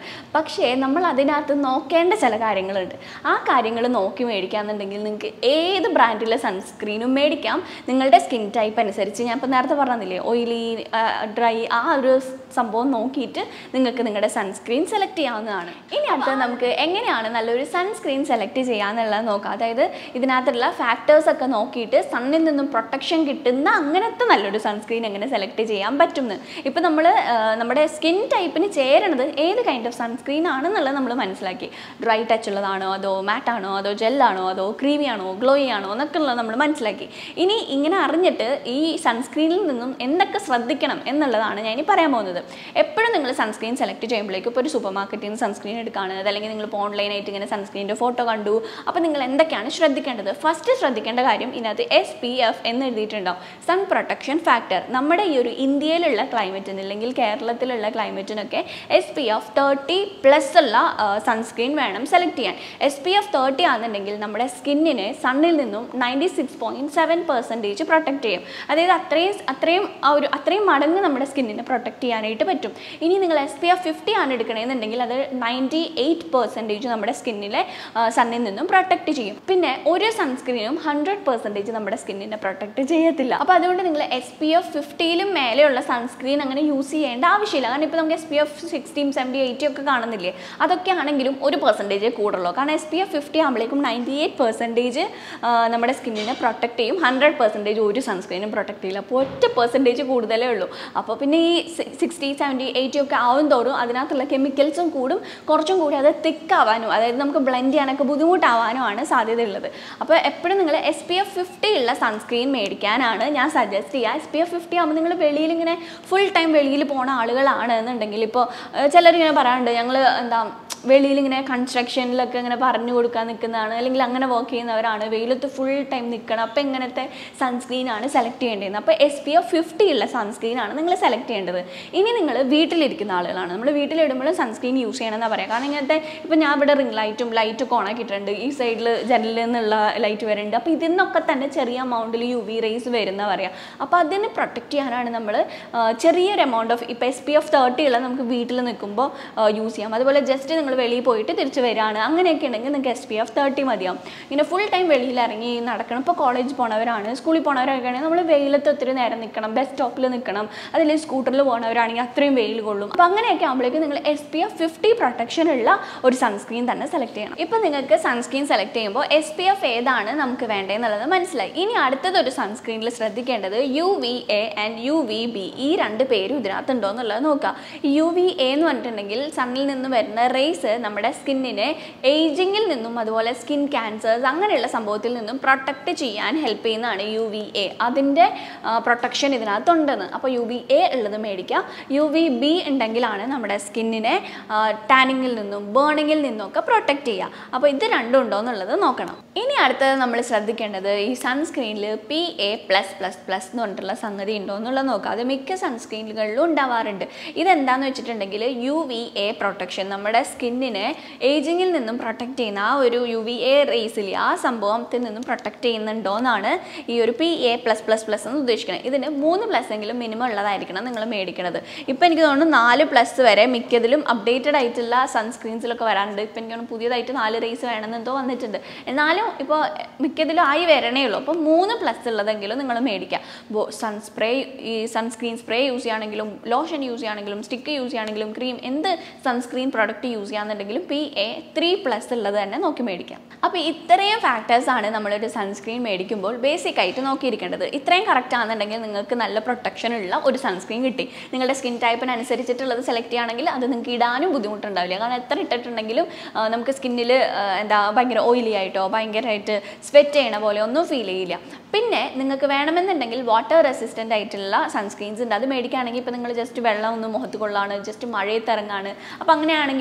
പക്ഷേ നമ്മൾ അതിനകത്ത് നോക്കേണ്ട ചില കാര്യങ്ങളുണ്ട് ആ കാര്യങ്ങൾ നോക്കി മേടിക്കാന്നുണ്ടെങ്കിൽ നിങ്ങൾക്ക് ഏത് ബ്രാൻഡിലെ സൺസ്ക്രീനും മേടിക്കാം നിങ്ങളുടെ സ്കിൻ ടൈപ്പ് അനുസരിച്ച് ഞാൻ ഇപ്പോൾ നേരത്തെ പറഞ്ഞില്ലേ ഓയിലി ഡ്രൈ ആ ഒരു സംഭവം നോക്കിയിട്ട് നിങ്ങൾക്ക് നിങ്ങളുടെ സൺസ്ക്രീൻ സെലക്ട് ചെയ്യാവുന്നതാണ് ഇനി അടുത്തത് നമുക്ക് എങ്ങനെയാണ് നല്ലൊരു സൺസ്ക്രീൻ സെലക്ട് ചെയ്യാന്നുള്ളത് നോക്കാം അതായത് ഇതിനകത്തുള്ള ഫാക്ടേഴ്സ് ഒക്കെ നോക്കിയിട്ട് സണ്ണിൽ നിന്നും പ്രൊട്ടക്ഷൻ കിട്ടുന്ന അങ്ങനത്തെ നല്ലൊരു സൺസ്ക്രീൻ എങ്ങനെ സെലക്ട് ചെയ്യാൻ പറ്റുമെന്ന് ഇപ്പോൾ നമ്മൾ നമ്മുടെ സ്കിൻ ടൈപ്പിന് ചേരണത് ഏത് കൈൻഡ് ഓഫ് സൺസ്ക്രീൻ ആണെന്നുള്ളത് നമ്മൾ മനസ്സിലാക്കി ഡ്രൈ ടച്ച് ഉള്ളതാണോ അതോ മാറ്റാണോ അതോ ജെല്ലാണോ അതോ ക്രീമി ആണോ ഗ്ലോയി ആണോ എന്നൊക്കെ ഉള്ളത് നമ്മൾ മനസ്സിലാക്കി ഇനി ഇങ്ങനെ അറിഞ്ഞിട്ട് ഈ സൺസ്ക്രീനിൽ നിന്നും എന്തൊക്കെ ശ്രദ്ധിക്കണം എന്നുള്ളതാണ് ഞാൻ ഇനി പറയാൻ പോകുന്നത് എപ്പോഴും നിങ്ങൾ സൺസ്ക്രീൻ സെലക്ട് ചെയ്യുമ്പോഴേക്കും ഇപ്പോൾ ഒരു സൂപ്പർ മാർക്കറ്റിൽ നിന്ന് സൺസ്ക്രീൻ എടുക്കുകയാണ് അതല്ലെങ്കിൽ നിങ്ങൾ ഇപ്പോൾ ഓൺലൈനായിട്ട് ഇങ്ങനെ സൺസ്ക്രീനിൻ്റെ ഫോട്ടോ കണ്ടു അപ്പോൾ നിങ്ങൾ എന്തൊക്കെയാണ് ശ്രദ്ധിക്കേണ്ടത് ഫസ്റ്റ് ശ്രദ്ധിക്കേണ്ട കാര്യം ഇതിനകത്ത് എസ് പി എഫ് എന്ന് എഴുതിയിട്ടുണ്ടാവും സൺ പ്രൊട്ടക്ഷൻ ഫാക്ടർ നമ്മുടെ ഈ ഒരു ഇന്ത്യയിലുള്ള ക്ലൈമറ്റിന് അല്ലെങ്കിൽ കേരളത്തിലുള്ള ക്ലൈമറ്റിനൊക്കെ S P F thirty plus ഉള്ള സൺസ്ക്രീൻ വേണം സെലക്ട് ചെയ്യാൻ എസ് പി എഫ് തേർട്ടി ആണെന്നുണ്ടെങ്കിൽ നമ്മുടെ സ്കിന്നിനെ സണ്ണിൽ നിന്നും ninety six point seven percentage protect ചെയ്യും അതായത് അത്രയും അത്രയും ആ ഒരു അത്രയും മടങ്ങ് നമ്മുടെ സ്കിന്നിനെ പ്രൊട്ടക്റ്റ് ചെയ്യാനായിട്ട് പറ്റും ഇനി നിങ്ങൾ എസ് പി എഫ് ഫിഫ്റ്റി ആണ് എടുക്കണമെന്നുണ്ടെങ്കിൽ അത് നയൻറ്റി എയ്റ്റ് പെർസെൻറ്റേജ് നമ്മുടെ സ്കിന്നിലെ സണ്ണിൽ നിന്നും പ്രൊട്ടക്റ്റ് ചെയ്യും പിന്നെ ഒരു സൺസ്ക്രീനും ഹൺഡ്രഡ് പെർസെൻറ്റേജ് നമ്മുടെ സ്കിന്നിനെ പ്രൊട്ടക്റ്റ് ചെയ്യത്തില്ല അപ്പോൾ അതുകൊണ്ട് നിങ്ങൾ എസ് പി എഫ് ഫിഫ്റ്റിയിലും മേലെയുള്ള സൺസ്ക്രീൻ അങ്ങനെ യൂസ് ചെയ്യേണ്ട ആവശ്യമില്ല കാരണം ഇപ്പോൾ നമുക്ക് S P F sixteen seventy eighty ഒക്കെ കാണുന്നില്ലേ അതൊക്കെ ആണെങ്കിലും ഒരു പെർസെൻറ്റേജേ കൂടുള്ളൂ കാരണം എസ് പി എഫ് ഫിഫ്റ്റി ആകുമ്പോഴേക്കും നയൻറ്റി എയ്റ്റ് പെർസെൻറ്റേജ് നമ്മുടെ സ്കിന്നിനെ പ്രൊട്ടക്റ്റ് ചെയ്യും ഹൺഡ്രഡ് പെർസെൻറ്റേജ് ഒരു സൺസ്ക്രീനും പ്രൊട്ടക്റ്റ് ചെയ്യില്ല അപ്പോൾ ഒറ്റ പെർസെൻറ്റേജ് കൂടുതലേ ഉള്ളൂ അപ്പോൾ പിന്നെ ഈ സിക്സ്റ്റി സെവൻറ്റി എയ്റ്റി ഒക്കെ ആവും തോറും അതിനകത്തുള്ള കെമിക്കൽസും കൂടും കുറച്ചും കൂടി അത് തിക്കാവാനും അതായത് നമുക്ക് ബ്ലെൻഡ് ചെയ്യാനൊക്കെ ബുദ്ധിമുട്ടാവാനുമാണ് സാധ്യതയുള്ളത് അപ്പോൾ എപ്പോഴും നിങ്ങൾ എസ് പി എഫ് ഫിഫ്റ്റി ഉള്ള സൺസ്ക്രീൻ മേടിക്കാനാണ് ഞാൻ സജസ്റ്റ് ചെയ്യുക എസ് പി എഫ് ഫിഫ്റ്റി ആകുമ്പോൾ നിങ്ങൾ വെളിയിൽ ഇങ്ങനെ ഫുൾ ടൈം വെളിയിൽ പോണ ആളുകളാണ് എന്നുണ്ടെങ്കിൽ ഇപ്പോൾ ചിലരിങ്ങനെ പറയാറുണ്ട് ഞങ്ങൾ എന്താ വെളിയിൽ ഇങ്ങനെ കൺസ്ട്രക്ഷനിലൊക്കെ ഇങ്ങനെ പറഞ്ഞു കൊടുക്കാൻ നിൽക്കുന്നതാണ് അല്ലെങ്കിൽ അങ്ങനെ വർക്ക് ചെയ്യുന്നവരാണ് വെയിലത്ത് ഫുൾ ടൈം നിൽക്കണം അപ്പോൾ എങ്ങനത്തെ സൺസ്ക്രീൻ ആണ് സെലക്ട് ചെയ്യേണ്ടത് അപ്പോൾ എസ് പി എഫ് ഫിഫ്റ്റി ഉള്ള സൺസ്ക്രീൻ ആണ് നിങ്ങൾ സെലക്ട് ചെയ്യേണ്ടത് ഇനി നിങ്ങൾ വീട്ടിലിരിക്കുന്ന ആളുകളാണ് നമ്മൾ വീട്ടിലിടുമ്പോൾ സൺസ്ക്രീൻ യൂസ് ചെയ്യണമെന്നാണ് പറയാം കാരണം ഇങ്ങനത്തെ ഇപ്പോൾ ഞാൻ ഇവിടെ റിംഗ് ലൈറ്റും ലൈറ്റൊക്കെ ഓൺ ആക്കിയിട്ടുണ്ട് ഈ സൈഡിൽ ജനലിൽ നിന്നുള്ള ലൈറ്റ് വരുന്നുണ്ട് അപ്പോൾ ഇതിൽ നിന്നൊക്കെ തന്നെ ചെറിയ എമൗണ്ടിൽ യു വി റേസ് വരുന്ന പറയാം അപ്പോൾ അതിനെ പ്രൊട്ടക്റ്റ് ചെയ്യാനാണ് നമ്മൾ ചെറിയൊരു എമൗണ്ട് ഓഫ് ഇപ്പോൾ എസ് പി എഫ് തേർട്ടി ഉള്ള നമുക്ക് വീട്ടിൽ നിൽക്കുമ്പോൾ യൂസ് ചെയ്യാം അതുപോലെ ജസ്റ്റ് നിങ്ങൾ വെളിയിൽ പോയിട്ട് തിരിച്ച് വരികയാണ് അങ്ങനെയൊക്കെ ഉണ്ടെങ്കിൽ നിങ്ങൾക്ക് എസ് പി എഫ് തേർട്ടി മതിയാവും ഇങ്ങനെ ഫുൾ ടൈം വെളിയിൽ ഇറങ്ങി നടക്കണം ഇപ്പോൾ കോളേജ് പോണവരാണ് സ്കൂളിൽ പോണവരൊക്കെ ആണെങ്കിൽ നമ്മൾ വെയിലത്ത് ഒത്തിരി നേരം നിൽക്കണം ബസ് സ്റ്റോപ്പിൽ നിൽക്കണം അതിൽ സ്കൂട്ടറിൽ പോണവരാണെങ്കിൽ അത്രയും വെയിൽ കൊള്ളും അപ്പോൾ അങ്ങനെയൊക്കെ ആകുമ്പോഴേക്കും നിങ്ങൾ S P F fifty protection ഉള്ള ഒരു സൺസ്ക്രീൻ തന്നെ സെലക്ട് ചെയ്യണം ഇപ്പോൾ നിങ്ങൾക്ക് സൺസ്ക്രീൻ സെലക്ട് ചെയ്യുമ്പോൾ എസ് പി എഫ് ഏതാണ് നമുക്ക് വേണ്ടതെന്നുള്ളത് മനസ്സിലായി ഇനി അടുത്തത് ഒരു സൺസ്ക്രീനിൽ ശ്രദ്ധിക്കേണ്ടത് U V A and U V B ഈ രണ്ട് പേരും ഇതിനകത്തുണ്ടോ എന്നുള്ളത് നോക്കുക യു വി എ എന്ന് പറഞ്ഞിട്ടുണ്ടെങ്കിൽ സണ്ണിൽ നിന്ന് വരുന്ന റേസ് നമ്മുടെ സ്കിന്നിനെ ഏജിങ്ങിൽ നിന്നും അതുപോലെ സ്കിൻ ക്യാൻസേഴ്സ് അങ്ങനെയുള്ള സംഭവത്തിൽ നിന്നും പ്രൊട്ടക്റ്റ് ചെയ്യാൻ ഹെൽപ്പ് ചെയ്യുന്നതാണ് യു വി എ അതിൻ്റെ പ്രൊട്ടക്ഷൻ ഇതിനകത്തുണ്ടെന്ന് അപ്പോൾ യു വി എ ഉള്ളത് മേടിക്കുക യു വി ബി ഉണ്ടെങ്കിലാണ് നമ്മുടെ സ്കിന്നിനെ ടാനിങ്ങിൽ നിന്നും ബേണിങ്ങിൽ നിന്നൊക്കെ പ്രൊട്ടക്റ്റ് ചെയ്യുക അപ്പോൾ ഇത് രണ്ടും ഉണ്ടോ എന്നുള്ളത് നോക്കണം ഇനി അടുത്തത് നമ്മൾ ശ്രദ്ധിക്കേണ്ടത് ഈ സൺസ്ക്രീനിൽ P A plus plus plus എന്ന് പറഞ്ഞിട്ടുള്ള സംഗതി ഉണ്ടോ എന്നുള്ളത് നോക്കുക അത് മിക്ക സൺസ്ക്രീനുകളിലും ഉണ്ടാവാറുണ്ട് ഇതെന്താണെന്ന് വെച്ചിട്ടുണ്ടെങ്കിൽ യു വി എ പ്രൊട്ടക്ഷൻ നമ്മുടെ സ്കിന്നിനെ ഏജിങ്ങിൽ നിന്നും പ്രൊട്ടക്റ്റ് ചെയ്യുന്ന ആ ഒരു യു വി എ റേസിൽ ആ സംഭവത്തിൽ നിന്നും പ്രൊട്ടക്റ്റ് ചെയ്യുന്നുണ്ടോ എന്നാണ് ഈ ഒരു P A plus plus plus എന്ന് ഉദ്ദേശിക്കുന്നത് ഇതിന് മൂന്ന് പ്ലസ് എങ്കിലും മിനിമം ഉള്ളതായിരിക്കണം നിങ്ങൾ മേടിക്കുന്നത് ഇപ്പോൾ എനിക്ക് തോന്നുന്നു നാല് പ്ലസ് വരെ മിക്കതിലും അപ്ഡേറ്റഡ് ആയിട്ടുള്ള സൺസ്ക്രീൻസിലൊക്കെ വരാറുണ്ട് ഇപ്പം എനിക്ക് തോന്നുന്നു പുതിയതായിട്ട് നാല് റേസ് വേണമെന്നെന്തോ വന്നിട്ടുണ്ട് എന്നാലും ഇപ്പോൾ മിക്കതിലും ആയി വരണേ ഉള്ളൂ അപ്പോൾ മൂന്ന് പ്ലസ് ഉള്ളതെങ്കിലും നിങ്ങൾ മേടിക്കുക സൺ സ്പ്രേ ഈ സൺസ്ക്രീൻ സ്പ്രേ യൂസ് ചെയ്യുകയാണെങ്കിലും ലോഷൻ യൂസ് ചെയ്യുകയാണെങ്കിലും സ്റ്റിക്ക് യൂസ് ചെയ്യുകയാണെങ്കിലും ക്രീം എന്ത് സൺസ്ക്രീൻ പ്രോഡക്റ്റ് യൂസ് ചെയ്യാന്നുണ്ടെങ്കിലും പി എ ത്രീ പ്ലസ് ഉള്ളത് തന്നെ നോക്കി മേടിക്കാം അപ്പോൾ ഇത്രയും ഫാക്ടേഴ്സ് ആണ് നമ്മളൊരു സൺസ്ക്രീൻ മേടിക്കുമ്പോൾ ബേസിക് ആയിട്ട് നോക്കിയിരിക്കേണ്ടത് ഇത്രയും കറക്റ്റ് ആണെന്നുണ്ടെങ്കിൽ നിങ്ങൾക്ക് നല്ല പ്രൊട്ടക്ഷൻ ഉള്ള ഒരു സൺസ്ക്രീൻ കിട്ടി നിങ്ങളുടെ സ്കിൻ ടൈപ്പിനനുസരിച്ചിട്ടുള്ളത് സെലക്ട് ചെയ്യുകയാണെങ്കിൽ അത് നിങ്ങൾക്ക് ഇടാനും ബുദ്ധിമുട്ടുണ്ടാവില്ല കാരണം എത്ര ഇട്ടിട്ടുണ്ടെങ്കിലും ആ, നമുക്ക് സ്കിന്നിൽ എന്താ ഭയങ്കര ഓയിലി ആയിട്ടോ ഭയങ്കരമായിട്ട് സ്വെറ്റ് ചെയ്യണ പോലെ ഒന്നും ഫീൽ ചെയ്യില്ല പിന്നെ നിങ്ങൾക്ക് വേണമെന്നുണ്ടെങ്കിൽ വാട്ടർ റെസിസ്റ്റൻ്റ് ആയിട്ടുള്ള സൺസ്ക്രീൻസ് ഉണ്ട് അത് മേടിക്കുകയാണെങ്കിൽ ഇപ്പോൾ നിങ്ങൾ ജസ്റ്റ് വെള്ളം ഒന്ന് മുഖത്ത് കൊള്ളാണ് ജസ്റ്റ് മഴയത്ത് ഇറങ്ങാണ് അപ്പോൾ അങ്ങനെയാണെങ്കിൽ വരെ ആ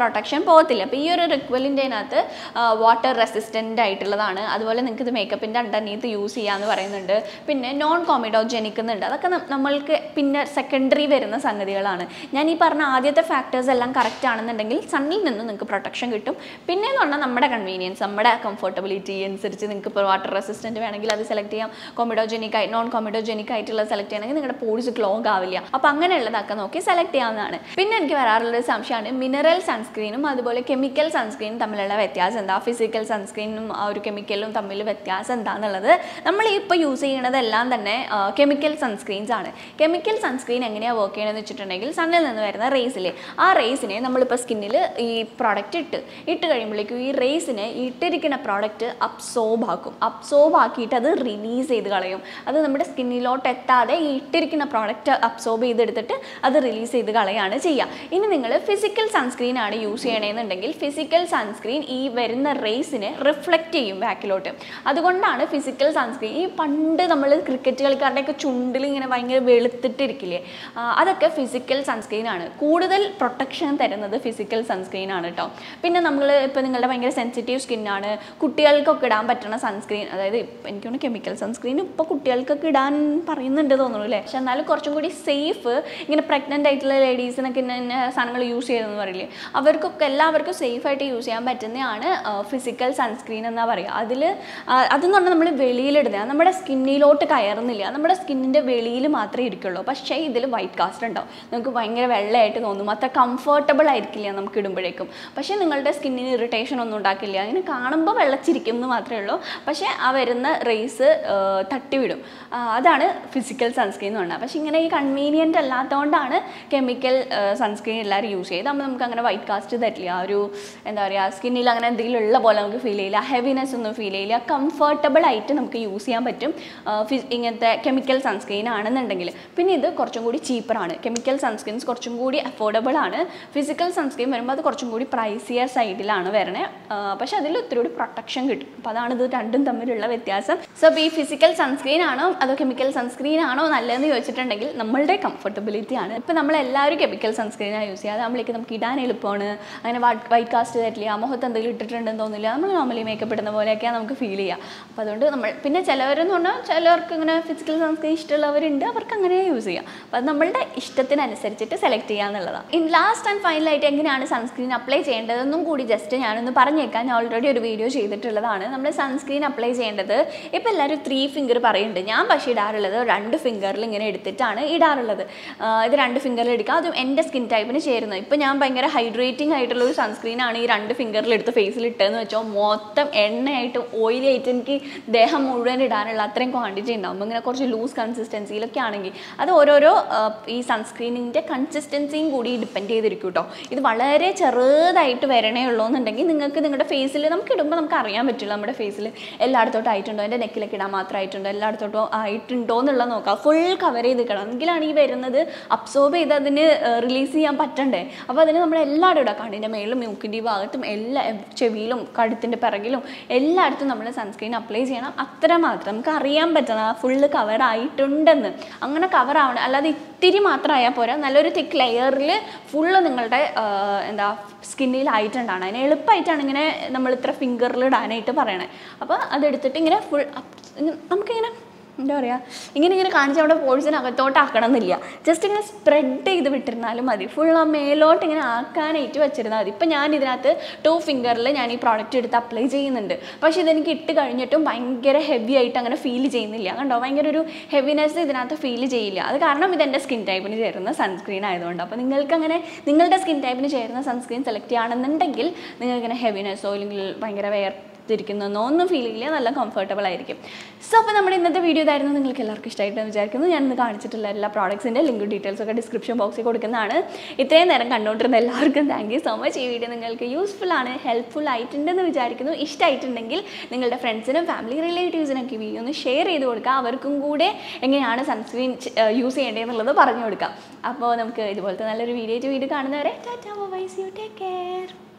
പ്രൊട്ടക്ഷൻ പോകത്തില്ല അപ്പോൾ ഈ ഒരു റിക്വലിൻ്റെ അതിനകത്ത് വാട്ടർ റെസിസ്റ്റൻ്റ് ആയിട്ടുള്ളതാണ് അതുപോലെ നിങ്ങൾക്ക് ഇത് മേക്കപ്പിൻ്റെ അണ്ടർനീത്ത് യൂസ് ചെയ്യാമെന്ന് പറയുന്നുണ്ട് പിന്നെ നോൺ കോമിഡോജനിക് എന്നുണ്ട് അതൊക്കെ ന- നമ്മൾക്ക് പിന്നെ സെക്കൻഡറി വരുന്ന സംഗതികളാണ് ഞാൻ ഈ പറഞ്ഞ ആദ്യത്തെ ഫാക്ടേഴ്സ് എല്ലാം കറക്റ്റ് ആണെന്നുണ്ടെങ്കിൽ സണ്ണിൽ നിന്ന് നിങ്ങൾക്ക് പ്രൊട്ടക്ഷൻ കിട്ടും പിന്നെ എന്ന് പറഞ്ഞാൽ നമ്മുടെ കൺവീനിയൻസ് നമ്മുടെ കംഫർട്ടബിലിറ്റി അനുസരിച്ച് നിങ്ങൾക്ക് ഇപ്പോൾ വാട്ടർ റെസിസ്റ്റൻറ്റ് വേണമെങ്കിൽ അത് സെലക്ട് ചെയ്യാം കോമിഡോജനിക് ആയി നോൺ കോമിഡോജനിക് ആയിട്ടുള്ള സെലക്ട് ചെയ്യണമെങ്കിൽ നിങ്ങളുടെ പോഴ്സ് ക്ലോഗ് ആവില്ല അപ്പോൾ അങ്ങനെയുള്ളതൊക്കെ നോക്കി സെലക്ട് ചെയ്യാവുന്നതാണ് പിന്നെ എനിക്ക് വരാറുള്ളൊരു സംശയമാണ് മിനറൽ സൺസ്ക്രീനും അതുപോലെ കെമിക്കൽ സൺസ്ക്രീനും തമ്മിലുള്ള വ്യത്യാസം എന്താ ഫിസിക്കൽ സൺസ്ക്രീനും ആ ഒരു കെമിക്കലും തമ്മിൽ വ്യത്യാസം എന്താണെന്നുള്ളത് നമ്മൾ ഇപ്പോൾ യൂസ് ചെയ്യണതെല്ലാം തന്നെ കെമിക്കൽ സൺസ്ക്രീൻസ് ആണ് കെമിക്കൽ സൺസ്ക്രീൻ എങ്ങനെയാണ് വർക്ക് ചെയ്യണമെന്ന് വെച്ചിട്ടുണ്ടെങ്കിൽ സണ്ണിൽ നിന്ന് വരുന്ന റേസിലെ ആ റേസിനെ നമ്മളിപ്പോൾ സ്കിന്നിൽ ഈ പ്രോഡക്റ്റ് ഇട്ട് ഇട്ട് കഴിയുമ്പോഴേക്കും ഈ റേസിനെ ഇട്ടിരിക്കുന്ന പ്രോഡക്റ്റ് അബ്സോർബ് ആക്കും അബ്സോർബ് ആക്കിയിട്ട് അത് റിലീസ് ചെയ്ത് കളയും അത് നമ്മുടെ സ്കിന്നിലോട്ട് എത്താതെ ഈ ഇട്ടിരിക്കുന്ന പ്രോഡക്റ്റ് അബ്സോർബ് ചെയ്തെടുത്തിട്ട് അത് റിലീസ് ചെയ്ത് കളയാണ് ചെയ്യുക ഇനി നിങ്ങൾ ഫിസിക്കൽ സൺസ്ക്രീൻ ആണ് യൂസ് ചെയ്യണമെന്നുണ്ടെങ്കിൽ ഫിസിക്കൽ സൺസ്ക്രീൻ ഈ വരുന്ന റേസിനെ റിഫ്ലക്റ്റ് ചെയ്യും ബാക്കിലോട്ട് അതുകൊണ്ടാണ് ഫിസിക്കൽ സൺസ്ക്രീൻ ഈ പണ്ട് നമ്മൾ ക്രിക്കറ്റ് കളിക്കാരുടെയൊക്കെ ചുണ്ടിൽ ഇങ്ങനെ ഭയങ്കര വെളുത്തിട്ടിരിക്കില്ലേ ആ, അതൊക്കെ ഫിസിക്കൽ സൺസ്ക്രീൻ ആണ് കൂടുതൽ പ്രൊട്ടക്ഷൻ തരുന്നത് ഫിസിക്കൽ സൺസ്ക്രീൻ ആണ് കേട്ടോ പിന്നെ നമ്മൾ ഇപ്പോൾ നിങ്ങളുടെ ഭയങ്കര സെൻസിറ്റീവ് സ്കിന്നാണ് കുട്ടികൾക്കൊക്കെ ഇടാൻ പറ്റുന്ന സൺസ്ക്രീൻ അതായത് ഇപ്പം എനിക്ക് തോന്നുന്നു കെമിക്കൽ സൺസ്ക്രീൻ ഇപ്പോൾ കുട്ടികൾക്കൊക്കെ ഇടാൻ പറയുന്നുണ്ട് തോന്നുന്നു അല്ലേ പക്ഷെ എന്നാലും കുറച്ചും കൂടി സേഫ് ഇങ്ങനെ പ്രഗ്നൻ്റ് ആയിട്ടുള്ള ലേഡീസിനൊക്കെ ഇന്ന ഇന്ന സാധനങ്ങൾ യൂസ് ചെയ്തെന്ന് പറയില്ലേ അവർക്കൊക്കെ എല്ലാവർക്കും സേഫായിട്ട് യൂസ് ചെയ്യാൻ പറ്റുന്നതാണ് ഫിസിക്കൽ സൺസ്ക്രീൻ എന്നാ പറയുക അതിൽ അതെന്ന് പറഞ്ഞാൽ നമ്മൾ വെളിയിലിടുന്നത് നമ്മുടെ സ്കിന്നിലോട്ട് കയറുന്നില്ല നമ്മുടെ സ്കിന്നിൻ്റെ വെളിയിൽ മാത്രമേ ഇരിക്കുള്ളൂ പക്ഷേ ഇതിൽ വൈറ്റ് കാസ്റ്റ് ഉണ്ടാവും നമുക്ക് ഭയങ്കര വെള്ളമായിട്ട് തോന്നും അത്ര കംഫർട്ടബിൾ ആയിരിക്കില്ല നമുക്ക് ഇടുമ്പോഴേക്കും പക്ഷേ നിങ്ങളുടെ സ്കിന്നിന് ഇറിറ്റേഷൻ ഒന്നും ഉണ്ടാക്കില്ല അങ്ങനെ കാണുമ്പോൾ വെള്ളച്ചിരിക്കും എന്ന് മാത്രമേ ഉള്ളൂ പക്ഷേ ആ വരുന്ന റേസ് തട്ടിവിടും ആ, അതാണ് ഫിസിക്കൽ സൺസ്ക്രീൻ എന്ന് പറഞ്ഞാൽ പക്ഷേ ഇങ്ങനെ ഈ കൺവീനിയൻ്റ് അല്ലാത്തതുകൊണ്ടാണ് കെമിക്കൽ സൺസ്ക്രീൻ എല്ലാവരും യൂസ് ചെയ്ത് അപ്പോൾ നമുക്ക് അങ്ങനെ വൈറ്റ് കാസ്റ്റ് തരില്ല ആ ഒരു എന്താ പറയുക സ്കിന്നിൽ അങ്ങനെ എന്തെങ്കിലും ഉള്ള പോലെ നമുക്ക് ഫീൽ ചെയ്യില്ല ഹെവിനെസ് ഒന്നും ഫീൽ ചെയ്യില്ല കംഫർട്ടബിൾ ആയിട്ട് നമുക്ക് യൂസ് ചെയ്യാൻ പറ്റും ആ, ഫി- ഇങ്ങനത്തെ കെമിക്കൽ സൺസ്ക്രീൻ ആണെന്നുണ്ടെങ്കിൽ പിന്നെ ഇത് കുറച്ചും കൂടി ചീപ്പറാണ് കെമിക്കൽ സൺസ്ക്രീൻസ് കുറച്ചും കൂടി അഫോർഡബിൾ ആണ് ഫിസിക്കൽ സൺസ്ക്രീൻ വരുമ്പോൾ അത് കുറച്ചും കൂടി പ്രൈസിയർ സൈഡിലാണ് വരണേ ആ, പക്ഷേ അതിൽ ഒത്തിരി കൂടി പ്രൊട്ടക്ഷൻ കിട്ടും അപ്പോൾ അതാണ് ഇത് രണ്ടും തമ്മിലുള്ള വ്യത്യാസം സോ അപ്പോൾ ഈ ഫിസിക്കൽ സൺസ്ക്രീൻ ആണോ അതോ കെമിക്കൽ സൺസ്ക്രീൻ ആണോ നല്ലതെന്ന് ചോദിച്ചിട്ടുണ്ടെങ്കിൽ നമ്മളുടെ കംഫർട്ടബിലിറ്റി ആണ് ഇപ്പോൾ നമ്മളെല്ലാവരും കെമിക്കൽ സൺസ്ക്രീനാണ് യൂസ് ചെയ്യുക അതാകുമ്പോഴേക്ക് നമുക്ക് ഇടാൻ എളുപ്പമാണ് അങ്ങനെ വൈറ്റ് കാസ്റ്റ് തരില്ല മുഖത്ത് എന്തെങ്കിലും ഇട്ടിട്ടുണ്ടെന്ന് തോന്നില്ല നമ്മൾ നോർമലി മേക്കപ്പ് ഇടുന്ന പോലെയൊക്കെയാണ് നമുക്ക് ഫീൽ ചെയ്യുക അപ്പോൾ അതുകൊണ്ട് നമ്മൾ പിന്നെ ചിലവരെന്ന് പറഞ്ഞാൽ ചിലർക്ക് ഇങ്ങനെ ഫിസിക്കൽ സൺസ്ക്രീൻ ഇഷ്ടമുള്ളവരുണ്ട് അവർക്ക് അങ്ങനെ യൂസ് ചെയ്യാം അപ്പോൾ അത് നമ്മളുടെ ഇഷ്ടത്തിനനുസരിച്ചിട്ട് സെലക്ട് ചെയ്യുക എന്നുള്ളതാണ് ഇൻ ലാസ്റ്റ് ആൻഡ് ഫൈനലായിട്ട് എങ്ങനെയാണ് സൺസ്ക്രീൻ അപ്ലൈ ചെയ്യേണ്ടതെന്നും കൂടി ജസ്റ്റ് ഞാനൊന്ന് പറഞ്ഞേക്കാം ഞാൻ ഓൾറെഡി ഒരു വീഡിയോ ചെയ്തിട്ടുള്ളതാണ് നമ്മൾ സൺസ്ക്രീൻ അപ്ലൈ ചെയ്യേണ്ടത് ഇപ്പോൾ എല്ലാവരും ത്രീ ഫിംഗർ പറയുന്നുണ്ട് ഞാൻ പക്ഷേ ഇടാറുള്ളത് രണ്ട് ഫിംഗറിൽ ഇങ്ങനെ എടുത്തിട്ടാണ് ഇടാറുള്ളത് ആ, ഇത് രണ്ട് ഫിംഗറിൽ എടുക്കുക അതും എൻ്റെ സ്കിൻ ടൈപ്പിന് ചേരുന്നത് ഇപ്പോൾ ഞാൻ ഭയങ്കര ഹൈഡ്രേറ്റിംഗ് ആയിട്ടുള്ള ഒരു സൺസ്ക്രീനാണ് ഈ രണ്ട് ഫിംഗറിൽ എടുത്ത് ഫേസിൽ ഇട്ടതെന്ന് വെച്ചാൽ മൊത്തം എണ്ണയായിട്ട് ഓയിലി ആയിട്ട് എനിക്ക് ദേഹം മുഴുവൻ ഇടാനുള്ള അത്രയും ക്വാണ്ടിറ്റി ഉണ്ടാവും ഇങ്ങനെ കുറച്ച് ലൂസ് കൺസിസ്റ്റൻസിയിലൊക്കെ ആണെങ്കിൽ അത് ഓരോരോ ആ, ഈ സൺസ്ക്രീനിൻ്റെ കൺസിസ്റ്റൻസിയും കൂടി ഡിപ്പെൻഡ് ചെയ്തിരിക്കും കേട്ടോ ഇത് വളരെ ചെറുതായിട്ട് വരണേ ഉള്ളൂ എന്നുണ്ടെങ്കിൽ നിങ്ങൾക്ക് നിങ്ങളുടെ ഫേസിൽ നമുക്ക് ഇടുമ്പോൾ നമുക്ക് അറിയാൻ പറ്റില്ല നമ്മുടെ ഫേസിൽ എല്ലായിടത്തോട്ടും ആയിട്ടുണ്ടോ എൻ്റെ നെക്കിലൊക്കെ ഇടാൻ മാത്രമായിട്ടുണ്ടോ എല്ലായിടത്തോട്ടും ആയിട്ടുണ്ടോ എന്നുള്ളത് നോക്കാം ഫുൾ കവർ ചെയ്ത് നിൽക്കണം എങ്കിലാണ് ഈ വരുന്നത് അബ്സോർബ് ചെയ്ത് അതിന് റിലീസ് ചെയ്യാൻ പറ്റണ്ടേ അപ്പോൾ അതിന് നമ്മൾ എല്ലായിടും ഇടാം കണ്ണിൻ്റെ മേലും മൂക്കിൻ്റെ ഈ ഭാഗത്തും എല്ലാ ചെവിയിലും കഴുത്തിൻ്റെ പിറകിലും എല്ലായിടത്തും നമ്മൾ സൺസ്ക്രീൻ അപ്ലൈ ചെയ്യണം അത്ര മാത്രം നമുക്ക് അറിയാൻ പറ്റണം ഫുള്ള് കവർ ആയിട്ടുണ്ടെന്ന് അങ്ങനെ കവർ ആവണം അല്ലാതെ ഇത്തിരി മാത്രമായാൽ പോരാ നല്ലൊരു തിക്ക് ലെയറിൽ ഫുള്ള് നിങ്ങളുടെ ആ, എന്താ സ്കിന്നിലായിട്ടുണ്ടാണ് അതിന് എളുപ്പമായിട്ടാണ് ഇങ്ങനെ നമ്മൾ ഇത്ര ഫിംഗറിൽ ഇടാനായിട്ട് പറയണേ അപ്പോൾ അതെടുത്തിട്ട് ഇങ്ങനെ ഫുൾ നമുക്കിങ്ങനെ എന്താ പറയുക ഇങ്ങനെ ഇങ്ങനെ കാണിച്ച് അവിടെ പോഴ്സിനകത്തോട്ട് ആക്കണം എന്നില്ല ജസ്റ്റ് ഇങ്ങനെ സ്പ്രെഡ് ചെയ്ത് വിട്ടിരുന്നാലും മതി ഫുൾ ആ മേലോട്ട് ഇങ്ങനെ ആക്കാനായിട്ട് വെച്ചിരുന്നാൽ മതി ഇപ്പം ഞാൻ ഇതിനകത്ത് ടു ഫിംഗറിൽ ഞാൻ ഈ പ്രോഡക്റ്റ് എടുത്ത് അപ്ലൈ ചെയ്യുന്നുണ്ട് പക്ഷേ ഇതെനിക്ക് ഇട്ട് കഴിഞ്ഞിട്ടും ഭയങ്കര ഹെവി ആയിട്ട് അങ്ങനെ ഫീൽ ചെയ്യുന്നില്ല കണ്ടോ ഭയങ്കര ഒരു ഹെവിനെസ് ഇതിനകത്ത് ഫീൽ ചെയ്യില്ല അത് കാരണം ഇത് എൻ്റെ സ്കിൻ ടൈപ്പിന് ചേരുന്ന സൺസ്ക്രീൻ ആയതുകൊണ്ട് അപ്പോൾ നിങ്ങൾക്ക് അങ്ങനെ നിങ്ങളുടെ സ്കിൻ ടൈപ്പിന് ചേരുന്ന സൺസ്ക്രീൻ സെലക്ട് ചെയ്യുകയാണെന്നുണ്ടെങ്കിൽ നിങ്ങൾക്ക് ഇങ്ങനെ ഹെവിനെസ്സോ അല്ലെങ്കിൽ ഭയങ്കര വെയർ തിരിക്കുന്നൊന്നും ഒന്നും ഫീൽ ചെയ്യില്ല നല്ല കംഫർട്ടബിൾ ആയിരിക്കും സോ അപ്പോൾ നമ്മുടെ ഇന്നത്തെ വീഡിയോ ഇതായിരുന്നു നിങ്ങൾക്ക് എല്ലാവർക്കും ഇഷ്ടമായിട്ടെന്ന് വിചാരിക്കുന്നു ഞാൻ ഇന്ന് കാണിച്ചിട്ടുള്ള എല്ലാ പ്രോഡക്ട്സിൻ്റെ ലിങ്ക് ഡീറ്റെയിൽസ് ഒക്കെ ഡിസ്ക്രിപ്ഷൻ ബോക്സിൽ കൊടുക്കുന്നതാണ് ഇത്രയും നേരം കണ്ടുകൊണ്ടിരുന്ന എല്ലാവർക്കും താങ്ക് യു സോ മച്ച് ഈ വീഡിയോ നിങ്ങൾക്ക് യൂസ്ഫുൾ ആണ് ഹെൽപ്ഫുൾ ആയിട്ടുണ്ടെന്ന് വിചാരിക്കുന്നു ഇഷ്ടമായിട്ടുണ്ടെങ്കിൽ നിങ്ങളുടെ ഫ്രണ്ട്സിനും ഫാമിലി റിലേറ്റീവ്സിനൊക്കെ ഈ വീഡിയോ ഒന്ന് ഷെയർ ചെയ്ത് കൊടുക്കുക അവർക്കും കൂടെ എങ്ങനെയാണ് സൺസ്ക്രീൻ യൂസ് ചെയ്യേണ്ടതെന്നുള്ളത് പറഞ്ഞു കൊടുക്കാം അപ്പോൾ നമുക്ക് ഇതുപോലത്തെ നല്ലൊരു വീഡിയോ വീഡിയോ കാണുന്നവരെ tata bye you take care